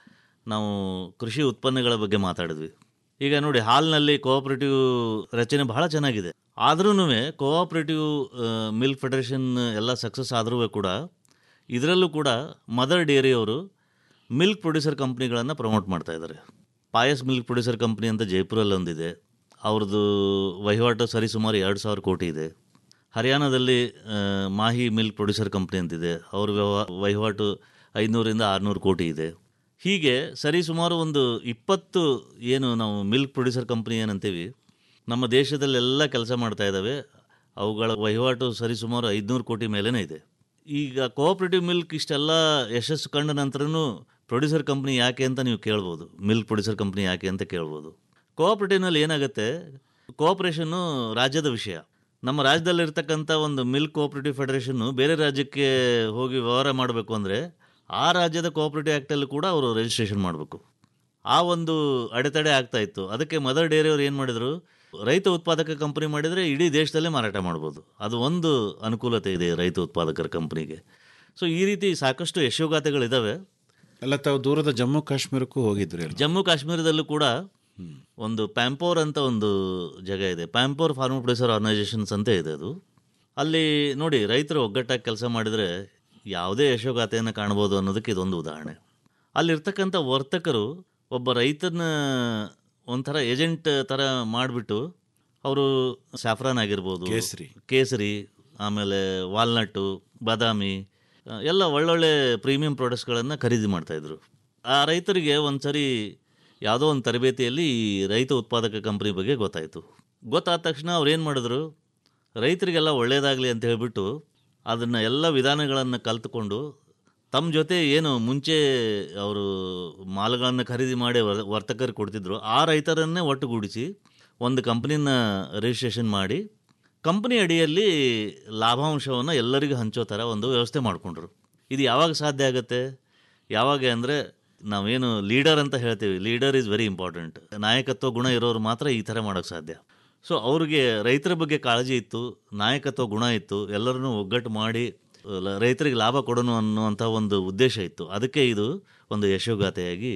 F: ನಾವು ಕೃಷಿ ಉತ್ಪನ್ನಗಳ ಬಗ್ಗೆ ಮಾತಾಡಿದ್ವಿ ಈಗ ನೋಡಿ ಹಾಲ್ನಲ್ಲಿ ಕೋಆಪರೇಟಿವ್ ರಚನೆ ಬಹಳ ಚೆನ್ನಾಗಿದೆ ಆದ್ರೂ ಕೋಆಪರೇಟಿವ್ ಮಿಲ್ಕ್ ಫೆಡರೇಷನ್ ಎಲ್ಲ ಸಕ್ಸಸ್ ಆದರೂ ಕೂಡ ಇದರಲ್ಲೂ ಕೂಡ ಮದರ್ ಡೇರಿಯವರು ಮಿಲ್ಕ್ ಪ್ರೊಡ್ಯೂಸರ್ ಕಂಪ್ನಿಗಳನ್ನು ಪ್ರಮೋಟ್ ಮಾಡ್ತಾ ಇದ್ದಾರೆ ಪಾಯಸ್ ಮಿಲ್ಕ್ ಪ್ರೊಡ್ಯೂಸರ್ ಕಂಪ್ನಿ ಅಂತ ಜೈಪುರಲ್ಲಿ ಒಂದಿದೆ ಅವ್ರದ್ದು ವಹಿವಾಟು ಸರಿ ಸುಮಾರು ಎರಡು ಸಾವಿರ ಕೋಟಿ ಇದೆ ಹರಿಯಾಣದಲ್ಲಿ ಆ, ಮಾಹಿ ಮಿಲ್ಕ್ ಪ್ರೊಡ್ಯೂಸರ್ ಕಂಪ್ನಿ ಅಂತಿದೆ ಅವ್ರ ವ್ಯವ ವಹಿವಾಟು ಐನೂರಿಂದ ಆರುನೂರು ಕೋಟಿ ಇದೆ ಹೀಗೆ ಸರಿ ಸುಮಾರು ಒಂದು ಇಪ್ಪತ್ತು ಏನು ನಾವು ಮಿಲ್ಕ್ ಪ್ರೊಡ್ಯೂಸರ್ ಕಂಪ್ನಿ ಏನಂತೀವಿ ನಮ್ಮ ದೇಶದಲ್ಲೆಲ್ಲ ಕೆಲಸ ಮಾಡ್ತಾ ಇದ್ದಾವೆ ಅವುಗಳ ವಹಿವಾಟು ಸರಿ ಸುಮಾರು ಐದುನೂರು ಕೋಟಿ ಮೇಲೇ ಇದೆ ಈಗ ಕೋಆಪರೇಟಿವ್ ಮಿಲ್ಕ್ ಇಷ್ಟೆಲ್ಲ ಯಶಸ್ಸು ಕಂಡ ನಂತರನೂ ಪ್ರೊಡ್ಯೂಸರ್ ಕಂಪ್ನಿ ಯಾಕೆ ಅಂತ ನೀವು ಕೇಳ್ಬೋದು ಮಿಲ್ಕ್ ಪ್ರೊಡ್ಯೂಸರ್ ಕಂಪ್ನಿ ಯಾಕೆ ಅಂತ ಕೇಳ್ಬೋದು ಕೋಆಪರೇಟಿವ್ನಲ್ಲಿ ಏನಾಗುತ್ತೆ ಕೋಆಪರೇಷನ್ನು ರಾಜ್ಯದ ವಿಷಯ ನಮ್ಮ ರಾಜ್ಯದಲ್ಲಿರ್ತಕ್ಕಂಥ ಒಂದು ಮಿಲ್ಕ್ ಕೋಆಪರೇಟಿವ್ ಫೆಡರೇಷನ್ನು ಬೇರೆ ರಾಜ್ಯಕ್ಕೆ ಹೋಗಿ ವ್ಯವಹಾರ ಮಾಡಬೇಕು ಅಂದರೆ ಆ ರಾಜ್ಯದ ಕೋಆಪರೇಟಿವ್ ಆ್ಯಕ್ಟಲ್ಲಿ ಕೂಡ ಅವರು ರಿಜಿಸ್ಟ್ರೇಷನ್ ಮಾಡಬೇಕು ಆ ಒಂದು ಅಡೆತಡೆ ಆಗ್ತಾ ಇತ್ತು ಅದಕ್ಕೆ ಮದರ್ ಡೇರಿಯವರು ಏನು ಮಾಡಿದರು ರೈತ ಉತ್ಪಾದಕ ಕಂಪನಿ ಮಾಡಿದರೆ ಇಡೀ ದೇಶದಲ್ಲೇ ಮಾರಾಟ ಮಾಡ್ಬೋದು ಅದು ಒಂದು ಅನುಕೂಲತೆ ಇದೆ ರೈತ ಉತ್ಪಾದಕರ ಕಂಪನಿಗೆ ಸೊ ಈ ರೀತಿ ಸಾಕಷ್ಟು ಯಶೋಗಾಥೆಗಳಿದ್ದಾವೆ
E: ಎಲ್ಲ ತಾವು ದೂರದ ಜಮ್ಮು ಕಾಶ್ಮೀರಕ್ಕೂ ಹೋಗಿದ್ರಿ ಅಲ್ವಾ?
F: ಜಮ್ಮು ಕಾಶ್ಮೀರದಲ್ಲೂ ಕೂಡ ಒಂದು ಪ್ಯಾಂಪೋರ್ ಅಂತ ಒಂದು ಜಾಗ ಇದೆ ಪ್ಯಾಂಪೋರ್ ಫಾರ್ಮರ್ ಪ್ರೊಡ್ಯೂಸರ್ ಆರ್ಗನೈಸೇಷನ್ಸ್ ಅಂತ ಇದೆ ಅದು ಅಲ್ಲಿ ನೋಡಿ ರೈತರು ಒಗ್ಗಟ್ಟಾಗಿ ಕೆಲಸ ಮಾಡಿದರೆ ಯಾವುದೇ ಯಶೋಗಾಥೆಯನ್ನು ಕಾಣ್ಬೋದು ಅನ್ನೋದಕ್ಕೆ ಇದೊಂದು ಉದಾಹರಣೆ ಅಲ್ಲಿರ್ತಕ್ಕಂಥ ವರ್ತಕರು ಒಬ್ಬ ರೈತನ ಒಂಥರ ಏಜೆಂಟ್ ಥರ ಮಾಡಿಬಿಟ್ಟು ಅವರು ಸ್ಯಾಫ್ರಾನ್ ಆಗಿರ್ಬೋದು
E: ಕೇಸರಿ.
F: ಕೇಸರಿ ಆಮೇಲೆ ವಾಲ್ನಟ್ಟು ಬಾದಾಮಿ ಆ, ಎಲ್ಲ ಒಳ್ಳೊಳ್ಳೆ ಪ್ರೀಮಿಯಂ ಪ್ರಾಡಕ್ಟ್ಸ್ಗಳನ್ನು ಖರೀದಿ ಮಾಡ್ತಾಯಿದ್ರು ಆ ರೈತರಿಗೆ ಒಂದು ಸರಿ ಯಾವುದೋ ಒಂದು ತರಬೇತಿಯಲ್ಲಿ ಈ ರೈತ ಉತ್ಪಾದಕ ಕಂಪ್ನಿ ಬಗ್ಗೆ ಗೊತ್ತಾಯಿತು ಗೊತ್ತಾದ ತಕ್ಷಣ ಅವ್ರು ಏನು ಮಾಡಿದ್ರು ರೈತರಿಗೆಲ್ಲ ಒಳ್ಳೆಯದಾಗಲಿ ಅಂತ ಹೇಳಿಬಿಟ್ಟು ಅದನ್ನು ಎಲ್ಲ ವಿಧಾನಗಳನ್ನು ಕಲ್ತ್ಕೊಂಡು ತಮ್ಮ ಜೊತೆ ಏನು ಮುಂಚೆ ಅವರು ಮಾಲ್ಗಳನ್ನು ಖರೀದಿ ಮಾಡಿ ವರ್ ವರ್ತಕರಿಗೆ ಕೊಡ್ತಿದ್ರು ಆ ರೈತರನ್ನೇ ಒಟ್ಟುಗೂಡಿಸಿ ಒಂದು ಕಂಪ್ನಿನ ರಿಜಿಸ್ಟ್ರೇಷನ್ ಮಾಡಿ ಕಂಪ್ನಿ ಅಡಿಯಲ್ಲಿ ಲಾಭಾಂಶವನ್ನು ಎಲ್ಲರಿಗೂ ಹಂಚೋ ಥರ ಒಂದು ವ್ಯವಸ್ಥೆ ಮಾಡಿಕೊಂಡ್ರು ಇದು ಯಾವಾಗ ಸಾಧ್ಯ ಆಗುತ್ತೆ ಯಾವಾಗ ಅಂದರೆ ನಾವೇನು ಲೀಡರ್ ಅಂತ ಹೇಳ್ತೀವಿ ಲೀಡರ್ ಈಸ್ ವೆರಿ ಇಂಪಾರ್ಟೆಂಟ್ ನಾಯಕತ್ವ ಗುಣ ಇರೋರು ಮಾತ್ರ ಈ ಥರ ಮಾಡೋಕ್ಕೆ ಸಾಧ್ಯ ಸೊ ಅವ್ರಿಗೆ ರೈತರ ಬಗ್ಗೆ ಕಾಳಜಿ ಇತ್ತು ನಾಯಕತ್ವ ಗುಣ ಇತ್ತು ಎಲ್ಲರನ್ನೂ ಒಗ್ಗಟ್ಟು ಮಾಡಿ ಲ- ರೈತರಿಗೆ ಲಾಭ ಕೊಡೋಣ ಅನ್ನುವಂಥ ಒಂದು ಉದ್ದೇಶ ಇತ್ತು ಅದಕ್ಕೆ ಇದು ಒಂದು ಯಶೋಗಾಥೆಯಾಗಿ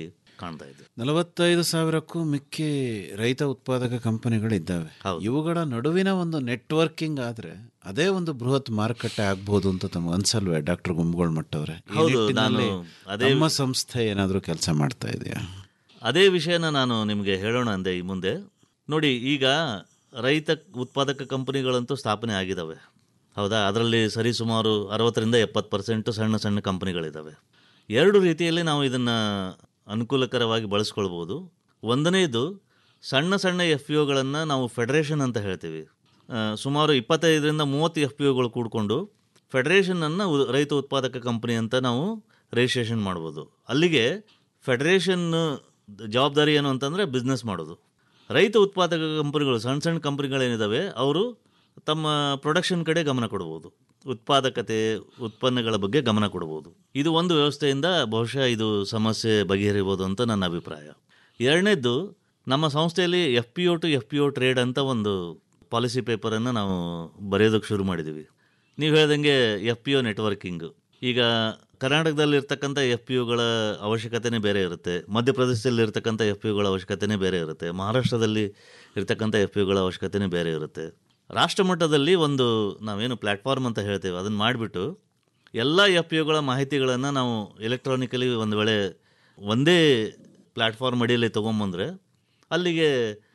F: ಕಾಣ್ತಾ ಇದ್ವಿ
E: ನಲವತ್ತೈದು ಸಾವಿರಕ್ಕೂ ಮಿಕ್ಕಿ ರೈತ ಉತ್ಪಾದಕ ಕಂಪನಿಗಳಿದ್ದಾವೆ ಇವುಗಳ ನಡುವಿನ ಒಂದು ನೆಟ್ವರ್ಕಿಂಗ್ ಆದ್ರೆ ಅದೇ ಒಂದು ಬೃಹತ್ ಮಾರುಕಟ್ಟೆ ಆಗ್ಬೋದು ಅಂತ ತಮ್ಮ ಅನ್ಸಲ್ವೇ ಡಾಕ್ಟರ್ ಗುಮ್ಗೋಳ್ ಮಟ್ಟವ್ರೆ ಈ
F: ಹೌದು,
E: ನಿಟ್ಟಿನಲ್ಲಿ
F: ನಾನು ಅದೇ-
E: ನಮ್ಮ ಸಂಸ್ಥೆ ಏನಾದರೂ ಕೆಲಸ ಮಾಡ್ತಾ ಇದೆಯಾ
F: ಅದೇ ವಿಷಯನ ನಾನು ನಿಮಗೆ ಹೇಳೋಣ ಅಂದೆ ಈ ಮುಂದೆ ನೋಡಿ ಈಗ ರೈತ ಉತ್ಪಾದಕ ಕಂಪನಿಗಳಂತೂ ಸ್ಥಾಪನೆ ಆಗಿದ್ದಾವೆ ಹೌದಾ ಅದರಲ್ಲಿ ಸರಿಸುಮಾರು ಅರವತ್ತರಿಂದ ಎಪ್ಪತ್ತು ಪರ್ಸೆಂಟು ಸಣ್ಣ ಸಣ್ಣ ಕಂಪನಿಗಳಿದ್ದಾವೆ ಎರಡು ರೀತಿಯಲ್ಲಿ ನಾವು ಇದನ್ನು ಅನುಕೂಲಕರವಾಗಿ ಬಳಸ್ಕೊಳ್ಬೋದು ಒಂದನೇದು ಸಣ್ಣ ಸಣ್ಣ ಎಫ್ ಪಿ ಒಗಳನ್ನು ನಾವು ಫೆಡರೇಷನ್ ಅಂತ ಹೇಳ್ತೀವಿ ಆ, ಸುಮಾರು ಇಪ್ಪತ್ತೈದರಿಂದ ಮೂವತ್ತು ಎಫ್ ಪಿ ಒಗಳು ಕೂಡಿಕೊಂಡು ಫೆಡರೇಷನನ್ನು ರೈತ ಉತ್ಪಾದಕ ಕಂಪನಿ ಅಂತ ನಾವು ರಿಜಿಸ್ಟ್ರೇಷನ್ ಮಾಡ್ಬೋದು ಅಲ್ಲಿಗೆ ಫೆಡರೇಷನ್ ಜವಾಬ್ದಾರಿ ಏನು ಅಂತಂದರೆ ಬಿಸ್ನೆಸ್ ಮಾಡೋದು ರೈತ ಉತ್ಪಾದಕ ಕಂಪನಿಗಳು ಸಣ್ಣ ಸಣ್ಣ ಕಂಪನಿಗಳೇನಿದ್ದಾವೆ ಅವರು ತಮ್ಮ ಪ್ರೊಡಕ್ಷನ್ ಕಡೆ ಗಮನ ಕೊಡ್ಬೋದು ಉತ್ಪಾದಕತೆ ಉತ್ಪನ್ನಗಳ ಬಗ್ಗೆ ಗಮನ ಕೊಡ್ಬೋದು ಇದು ಒಂದು ವ್ಯವಸ್ಥೆಯಿಂದ ಬಹುಶಃ ಇದು ಸಮಸ್ಯೆ ಬಗೆಹರಿಬೋದು ಅಂತ ನನ್ನ ಅಭಿಪ್ರಾಯ ಎರಡನೇದ್ದು ನಮ್ಮ ಸಂಸ್ಥೆಯಲ್ಲಿ F P O to F P O trade ಅಂತ ಒಂದು ಪಾಲಿಸಿ ಪೇಪರನ್ನು ನಾವು ಬರೆಯೋದಕ್ಕೆ ಶುರು ಮಾಡಿದ್ದೀವಿ ನೀವು ಹೇಳ್ದಂಗೆ ಎಫ್ ಪಿ ಒ ನೆಟ್ವರ್ಕಿಂಗ್ ಈಗ ಕರ್ನಾಟಕದಲ್ಲಿ ಇರ್ತಕ್ಕಂಥ ಎಫ್ ಪಿ ಯುಗಳ ಅವಶ್ಯಕತೆನೇ ಬೇರೆ ಇರುತ್ತೆ ಮಧ್ಯಪ್ರದೇಶದಲ್ಲಿ ಇರ್ತಕ್ಕಂಥ ಎಫ್ ಪಿ ಯುಗಳ ಅವಶ್ಯಕತೆನೇ ಬೇರೆ ಇರುತ್ತೆ ಮಹಾರಾಷ್ಟ್ರದಲ್ಲಿ ಇರ್ತಕ್ಕಂಥ ಎಫ್ ಪಿ ಯುಗಳ ಅವಶ್ಯಕತೆನೇ ಬೇರೆ ಇರುತ್ತೆ ರಾಷ್ಟ್ರ ಮಟ್ಟದಲ್ಲಿ ಒಂದು ನಾವೇನು ಪ್ಲ್ಯಾಟ್ಫಾರ್ಮ್ ಅಂತ ಹೇಳ್ತೇವೆ ಅದನ್ನು ಮಾಡಿಬಿಟ್ಟು ಎಲ್ಲ ಎಫ್ ಪಿ ಯುಗಳ ಮಾಹಿತಿಗಳನ್ನು ನಾವು ಎಲೆಕ್ಟ್ರಾನಿಕಲಿ ಒಂದು ವೇಳೆ ಒಂದೇ ಪ್ಲ್ಯಾಟ್ಫಾರ್ಮ್ ಅಡಿಯಲ್ಲಿ ತೊಗೊಂಬಂದರೆ ಅಲ್ಲಿಗೆ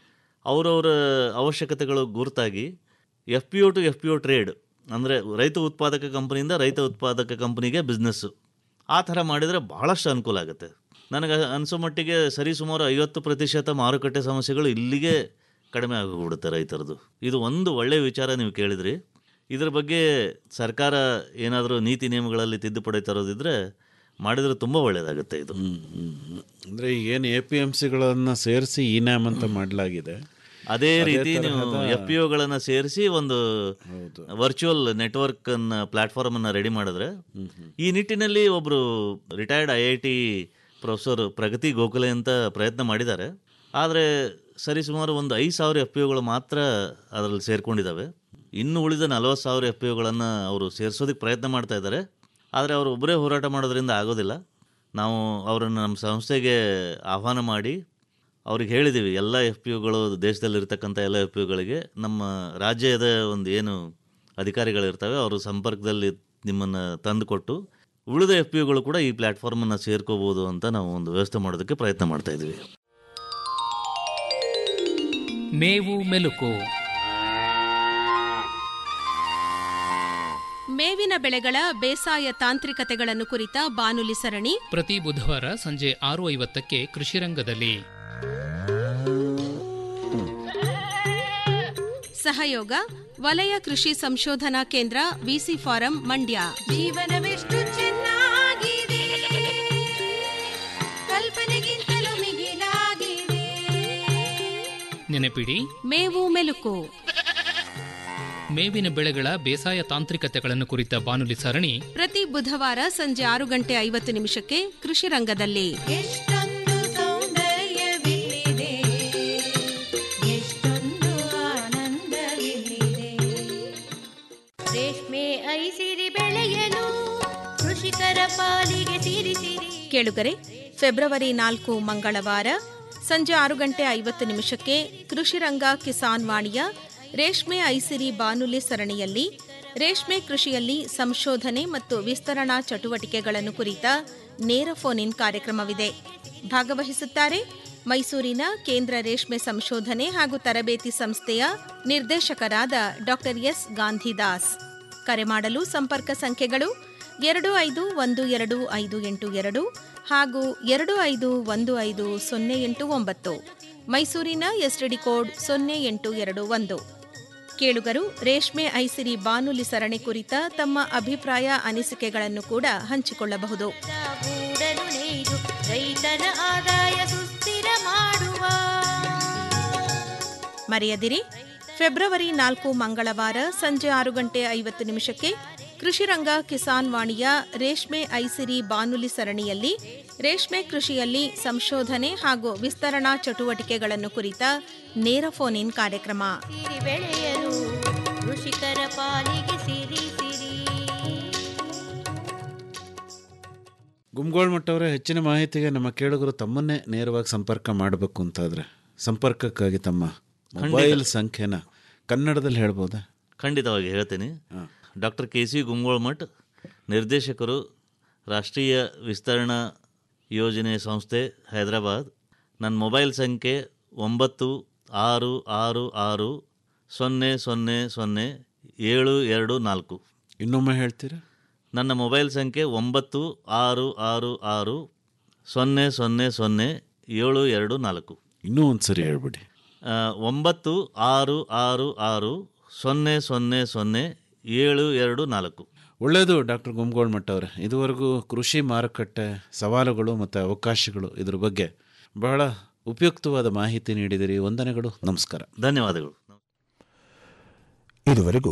F: ಅವರವರ ಅವಶ್ಯಕತೆಗಳು ಗುರುತಾಗಿ F P O to F P O trade ಅಂದರೆ ರೈತ ಉತ್ಪಾದಕ ಕಂಪನಿಯಿಂದ ರೈತ ಉತ್ಪಾದಕ ಕಂಪನಿಗೆ ಬಿಸ್ನೆಸ್ಸು ಆ ಥರ ಮಾಡಿದರೆ ಬಹಳಷ್ಟು ಅನುಕೂಲ ಆಗುತ್ತೆ ನನಗೆ ಅನಿಸೋ ಮಟ್ಟಿಗೆ ಸರಿ ಸುಮಾರು ಐವತ್ತು ಪ್ರತಿಶತ ಮಾರುಕಟ್ಟೆ ಸಮಸ್ಯೆಗಳು ಇಲ್ಲಿಗೆ ಕಡಿಮೆ ಆಗಿಬಿಡುತ್ತೆ ರೈತರದು ಇದು ಒಂದು ಒಳ್ಳೆಯ ವಿಚಾರ ನೀವು ಕೇಳಿದ್ರಿ ಇದ್ರ ಬಗ್ಗೆ ಸರ್ಕಾರ ಏನಾದರೂ ನೀತಿ ನಿಯಮಗಳಲ್ಲಿ ತಿದ್ದುಪಡಿ ತರೋದಿದ್ರೆ ಮಾಡಿದರೆ ತುಂಬ ಒಳ್ಳೆಯದಾಗುತ್ತೆ ಇದು
E: ಅಂದ್ರೆ ಏನು ಎ ಪಿ ಎಂ ಸಿಗಳನ್ನ ಸೇರಿಸಿ ಈ ನ್ಯಾಮ್ ಅಂತ ಮಾಡಲಾಗಿದೆ
F: ಅದೇ ರೀತಿ ನೀವು ಎಫ್ ಪಿ ಒಗಳನ್ನು ಸೇರಿಸಿ ಒಂದು ವರ್ಚುವಲ್ ನೆಟ್ವರ್ಕ್ ಅನ್ನ ಪ್ಲಾಟ್ಫಾರ್ಮ್ ಅನ್ನ ರೆಡಿ ಮಾಡಿದ್ರೆ ಈ ನಿಟ್ಟಿನಲ್ಲಿ ಒಬ್ರು retired I I T professor Pragati Gokhale ಅಂತ ಪ್ರಯತ್ನ ಮಾಡಿದ್ದಾರೆ ಆದರೆ ಸರಿಸುಮಾರು ಒಂದು ಐದು ಸಾವಿರ ಎಫ್ ಪಿ ಒಗಳು ಮಾತ್ರ ಅದರಲ್ಲಿ ಸೇರ್ಕೊಂಡಿದ್ದಾವೆ ಇನ್ನು ಉಳಿದ ನಲವತ್ತು ಸಾವಿರ ಎಫ್ ಪಿ ಒಗಳನ್ನು ಅವರು ಸೇರಿಸೋದಕ್ಕೆ ಪ್ರಯತ್ನ ಮಾಡ್ತಾ ಇದ್ದಾರೆ ಆದರೆ ಅವರು ಒಬ್ಬರೇ ಹೋರಾಟ ಮಾಡೋದ್ರಿಂದ ಆಗೋದಿಲ್ಲ ನಾವು ಅವರನ್ನು ನಮ್ಮ ಸಂಸ್ಥೆಗೆ ಆಹ್ವಾನ ಮಾಡಿ ಅವ್ರಿಗೆ ಹೇಳಿದ್ದೀವಿ ಎಲ್ಲ ಎಫ್ ಪಿ ಯುಗಳು ದೇಶದಲ್ಲಿರ್ತಕ್ಕಂಥ ಎಲ್ಲ ಎಫ್ ಪಿ ಯುಗಳಿಗೆ ನಮ್ಮ ರಾಜ್ಯದ ಒಂದು ಏನು ಅಧಿಕಾರಿಗಳಿರ್ತವೆ ಅವರು ಸಂಪರ್ಕದಲ್ಲಿ ನಿಮ್ಮನ್ನು ತಂದುಕೊಟ್ಟು ಉಳಿದ ಎಫ್ ಪಿ ಯುಗಳು ಕೂಡ ಈ ಪ್ಲ್ಯಾಟ್ಫಾರ್ಮನ್ನು ಸೇರ್ಕೋಬೋದು ಅಂತ ನಾವು ಒಂದು ವ್ಯವಸ್ಥೆ ಮಾಡೋದಕ್ಕೆ ಪ್ರಯತ್ನ ಮಾಡ್ತಾ ಇದ್ದೀವಿ
I: ಮೇವು ಮೆಲುಕು
H: ಮೇವಿನ ಬೆಳೆಗಳ ಬೇಸಾಯ ತಾಂತ್ರಿಕತೆಗಳನ್ನು ಕುರಿತ ಬಾನುಲಿ ಸರಣಿ
I: ಪ್ರತಿ ಬುಧವಾರ ಸಂಜೆ ಆರು ಐವತ್ತಕ್ಕೆ ಕೃಷಿರಂಗದಲ್ಲಿ
H: ಸಹಯೋಗ ವಲಯ ಕೃಷಿ ಸಂಶೋಧನಾ ಕೇಂದ್ರ ವಿಸಿ ಫಾರಂ ಮಂಡ್ಯ
G: ಜೀವನವೆಷ್ಟು ಚೆನ್ನಾಗಿದೆ ಕಲ್ಪನೆಗಿಂತಲೂ ಮಿಗಿಲಾಗಿದೆ
I: ನೆನಪಿಡಿ
H: ಮೇವು ಮೆಲುಕು
I: ಮೇವಿನ ಬೆಳೆಗಳ ಬೇಸಾಯ ತಾಂತ್ರಿಕತೆಗಳನ್ನು ಕುರಿತ ಬಾನುಲಿ ಸರಣಿ
H: ಪ್ರತಿ ಬುಧವಾರ ಸಂಜೆ ಆರು ಗಂಟೆ ಐವತ್ತು ನಿಮಿಷಕ್ಕೆ ಕೃಷಿ ರಂಗದಲ್ಲಿ
G: ಎಷ್ಟೊಂದು ಸೌಂದರ್ಯವಿಲ್ಲಿದೆ ಎಷ್ಟೊಂದು ಆನಂದವಿಲ್ಲಿದೆ ರೇಷ್ಮೆ ಐಸಿರಿ ಬೆಳೆಯಲು ಕೃಷಿಕರ ಪಾಲಿಗೆ ಸಿರಿ ಸಿರಿ
H: ಕೇಳುಗರೆ ಫೆಬ್ರವರಿ ನಾಲ್ಕು ಮಂಗಳವಾರ ಸಂಜೆ ಆರು ಗಂಟೆ ಐವತ್ತು ನಿಮಿಷಕ್ಕೆ ಕೃಷಿರಂಗ ಕಿಸಾನ್ ವಾಣಿಯ ರೇಷ್ಮೆ ಐಸಿರಿ ಬಾನುಲಿ ಸರಣಿಯಲ್ಲಿ ರೇಷ್ಮೆ ಕೃಷಿಯಲ್ಲಿ ಸಂಶೋಧನೆ ಮತ್ತು ವಿಸ್ತರಣಾ ಚಟುವಟಿಕೆಗಳನ್ನು ಕುರಿತ ನೇರ ಫೋನ್ ಇನ್ ಕಾರ್ಯಕ್ರಮವಿದೆ ಭಾಗವಹಿಸುತ್ತಾರೆ ಮೈಸೂರಿನ ಕೇಂದ್ರ ರೇಷ್ಮೆ ಸಂಶೋಧನೆ ಹಾಗೂ ತರಬೇತಿ ಸಂಸ್ಥೆಯ ನಿರ್ದೇಶಕರಾದ ಡಾಕ್ಟರ್ ಎಸ್ ಗಾಂಧಿದಾಸ್ ಕರೆ ಮಾಡಲು ಸಂಪರ್ಕ ಸಂಖ್ಯೆಗಳು ಎರಡು ಐದು ಒಂದು ಎರಡು ಐದು ಎಂಟು ಎರಡು ಹಾಗೂ ಎರಡು ಐದು ಒಂದು ಐದು ಸೊನ್ನೆ ಎಂಟು ಒಂಬತ್ತು ಮೈಸೂರಿನ ಎಸ್ಟಿಡಿ ಕೋಡ್ ಸೊನ್ನೆ ಎಂಟು ಎರಡು ಒಂದು ಕೇಳುಗರು ರೇಷ್ಮೆ ಐಸಿರಿ ಬಾನುಲಿ ಸರಣಿ ಕುರಿತ ತಮ್ಮ ಅಭಿಪ್ರಾಯ ಅನಿಸಿಕೆಗಳನ್ನು ಕೂಡ ಹಂಚಿಕೊಳ್ಳಬಹುದು
G: ಗೂಡಲು ನೇಯ್ದು ರೈತನ ಆದಾಯ ಸುಸ್ಥಿರ ಮಾಡುವ
H: ಮರೆಯದಿರಿ ಫೆಬ್ರವರಿ ನಾಲ್ಕು ಮಂಗಳವಾರ ಸಂಜೆ ಆರು ಗಂಟೆ ಐವತ್ತು ನಿಮಿಷಕ್ಕೆ ಕೃಷಿರಂಗ ಕಿಸಾನ್ ವಾಣಿಯ ರೇಷ್ಮೆ ಐಸಿರಿ ಬಾನುಲಿ ಸರಣಿಯಲ್ಲಿ ರೇಷ್ಮೆ ಕೃಷಿಯಲ್ಲಿ ಸಂಶೋಧನೆ ಹಾಗೂ ವಿಸ್ತರಣಾ ಚಟುವಟಿಕೆಗಳನ್ನು ಕುರಿತ ನೇರ ಫೋನ್ ಇನ್ ಕಾರ್ಯಕ್ರಮ
G: ಸಿರಿ ಬೆಳೆಯಲು ಕೃಷಿಕರ ಪಾಲಿಗೆ ಸಿರಿ ಸಿರಿ
E: ಗುಮ್ಗೋಳ್ ಮಟ್ಟವರೇ ಹೆಚ್ಚಿನ ಮಾಹಿತಿಗೆ ನಮ್ಮ ಕೇಳುಗರು ತಮ್ಮನ್ನೇ ನೇರವಾಗಿ ಸಂಪರ್ಕ ಮಾಡಬೇಕು ಅಂತಾದರೆ ಸಂಪರ್ಕಕ್ಕಾಗಿ ತಮ್ಮ ಮೊಬೈಲ್ ಸಂಖ್ಯೆನ ಕನ್ನಡದಲ್ಲಿ ಹೇಳ್ಬೋದಾ
F: ಖಂಡಿತವಾಗಿ ಹೇಳ್ತೀನಿ ಡಾಕ್ಟರ್ ಕೆ ಸಿ ಗುಂಗೋಳ್ಮಠ್ ನಿರ್ದೇಶಕರು ರಾಷ್ಟ್ರೀಯ ವಿಸ್ತರಣಾ ಯೋಜನೆ ಸಂಸ್ಥೆ ಹೈದರಾಬಾದ್ ನನ್ನ ಮೊಬೈಲ್ ಸಂಖ್ಯೆ ಒಂಬತ್ತು ಆರು ಆರು ಆರು ಸೊನ್ನೆ ಸೊನ್ನೆ ಸೊನ್ನೆ ಏಳು ಎರಡು ನಾಲ್ಕು
E: ಇನ್ನೊಮ್ಮೆ ಹೇಳ್ತೀರಾ
F: ನನ್ನ ಮೊಬೈಲ್ ಸಂಖ್ಯೆ ಒಂಬತ್ತು ಆರು ಆರು ಆರು ಸೊನ್ನೆ ಸೊನ್ನೆ ಸೊನ್ನೆ ಏಳು ಎರಡು ನಾಲ್ಕು
E: ಇನ್ನೂ ಒಂದು ಸರಿ ಹೇಳ್ಬಿಡಿ
F: ಆ, ಒಂಬತ್ತು ಆರು ಆರು ಆರು ಸೊನ್ನೆ ಸೊನ್ನೆ ಸೊನ್ನೆ ಏಳು ಎರಡು ನಾಲ್ಕು
E: ಒಳ್ಳೆಯದು ಡಾಕ್ಟರ್ ಗುಮ್ಗೋಳ್ ಮಠ ಅವರೇ ಇದುವರೆಗೂ ಕೃಷಿ ಮಾರುಕಟ್ಟೆ ಸವಾಲುಗಳು ಮತ್ತು ಅವಕಾಶಗಳು ಇದ್ರ ಬಗ್ಗೆ ಬಹಳ ಉಪಯುಕ್ತವಾದ ಮಾಹಿತಿ ನೀಡಿದಿರಿ ವಂದನೆಗಳು ನಮಸ್ಕಾರ
F: ಧನ್ಯವಾದಗಳು
B: ಇದುವರೆಗೂ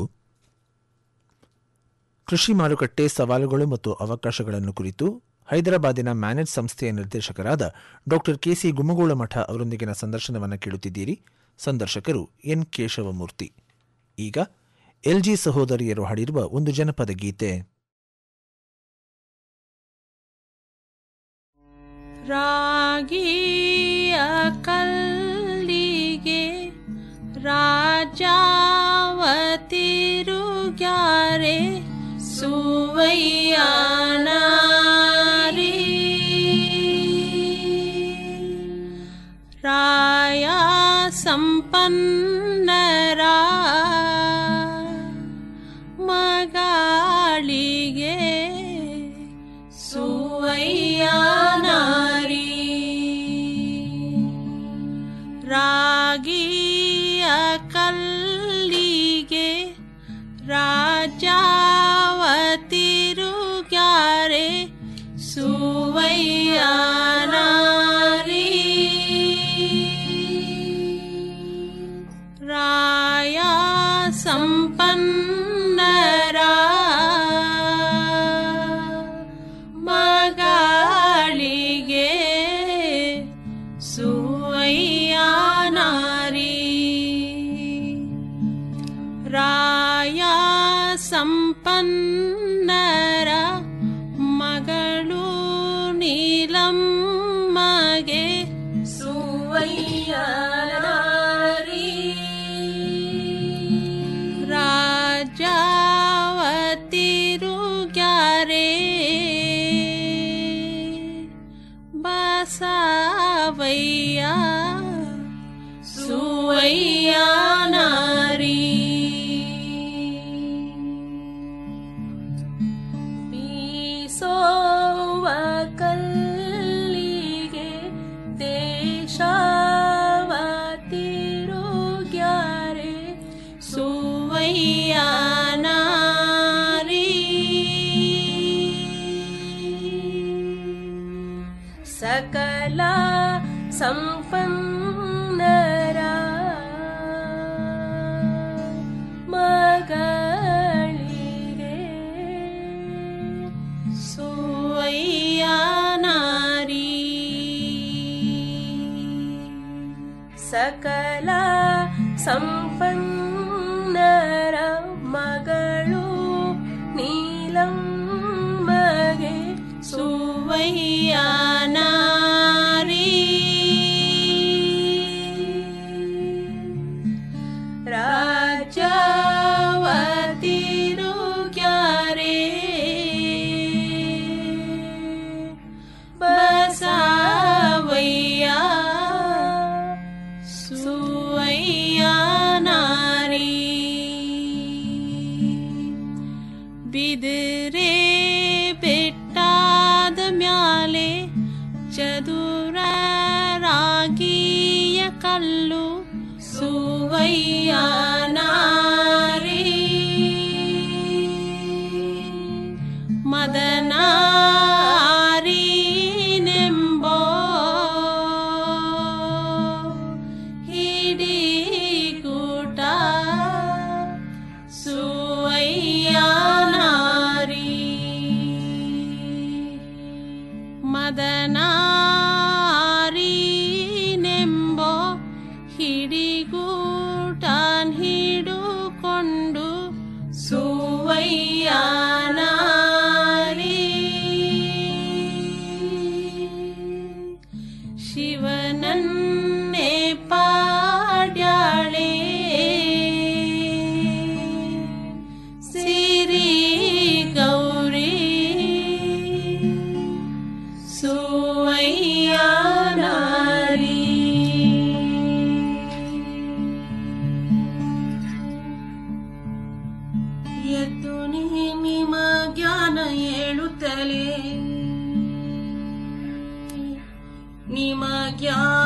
B: ಕೃಷಿ ಮಾರುಕಟ್ಟೆ ಸವಾಲುಗಳು ಮತ್ತು ಅವಕಾಶಗಳನ್ನು ಕುರಿತು ಹೈದರಾಬಾದಿನ ಮ್ಯಾನೇಜ್ ಸಂಸ್ಥೆಯ ನಿರ್ದೇಶಕರಾದ ಡಾಕ್ಟರ್ ಕೆಸಿ ಗುಮ್ಮಗೋಳಮಠ ಅವರೊಂದಿಗಿನ ಸಂದರ್ಶನವನ್ನು ಕೇಳುತ್ತಿದ್ದೀರಿ ಸಂದರ್ಶಕರು ಎನ್ ಕೇಶವಮೂರ್ತಿ ಈಗ ಎಲ್ಜಿ ಸಹೋದರಿಯರು ಹಾಡಿರುವ ಒಂದು ಜನಪದ ಗೀತೆ
J: ರಾಗಿಯ ಕಲ್ಲಿಗೆ ರಾಜಾವತಿರುಗ್ಯಾರೆ ಸುವಯ್ಯನಾರಿ ರಾಯ ಸಂಪನ್ನರ ಮಗಳಿಗೆ ಸುವಯ್ಯನಾರಿ ರಾಗಿಯ ಕಲ್ಲಿಗೆ ರಾಜಾವತಿರುಗ್ಯಾರೆ ಸುವಯ್ಯನಾರಿ ರಾಯ ಸಂಪನ್ನರ ಮಗಳಿಗೆ ಸುವಯ್ಯನಾರಿ ರಾಯ ಸಂಪನ್ನರ ಮಗಳು ನೀಲಮ್ಮಗೆ ಸುವಯ್ಯನಾರಿ ರಾಜಾವತಿರುಗ್ಯಾರೆ ಬಸವಯ್ಯ ಸುವಯ್ಯನಾರಿ ಬೀಸೋವ ಕಲ್ಲಿಗೆ ದೇಶವತಿರುಗ್ಯಾರೆ ಸುವಯ್ಯನಾರಿ ಸಕಲ ಸಂಪನ್ನರ ಮಗಳಿಗೆ ಸುವಯ್ಯನಾರಿ ಸಕಲ ಸಂಪನ್ನರ ಮಗಳು ನೀಲಮ್ಮಗೆ ಸುವಯ್ಯನಾರಿ ರಾಜಾವತಿರುಗ್ಯಾರೆ ಬಸವಯ್ಯ ಸುವಯ್ಯನಾರಿ ಬಿದಿರೆ ಬೆಟ್ಟಾದ ಮ್ಯಾಲೆ ಚದುರ ರಾಗಿಯ ಕಲ್ಲು ಸುವಯ್ಯನಾರಿ ಮದನಾರಿನೆಂಬೋ ಹಿಡಿಗೂಟ ಸುವಯ್ಯನಾರಿ ಮದನಾರಿನೆಂಬೋ ಹಿಡಿಗೂಟನ್ ಹಿಡುಕೊಂಡು ಸುವಯ್ಯನಾರಿ ಎದ್ದು ನೀ ನಿಮ್ಮ ಜ್ಞಾನ ಹೇಳುತ್ತಲೇ ನಿಮ್ಮ ಜ್ಞಾನ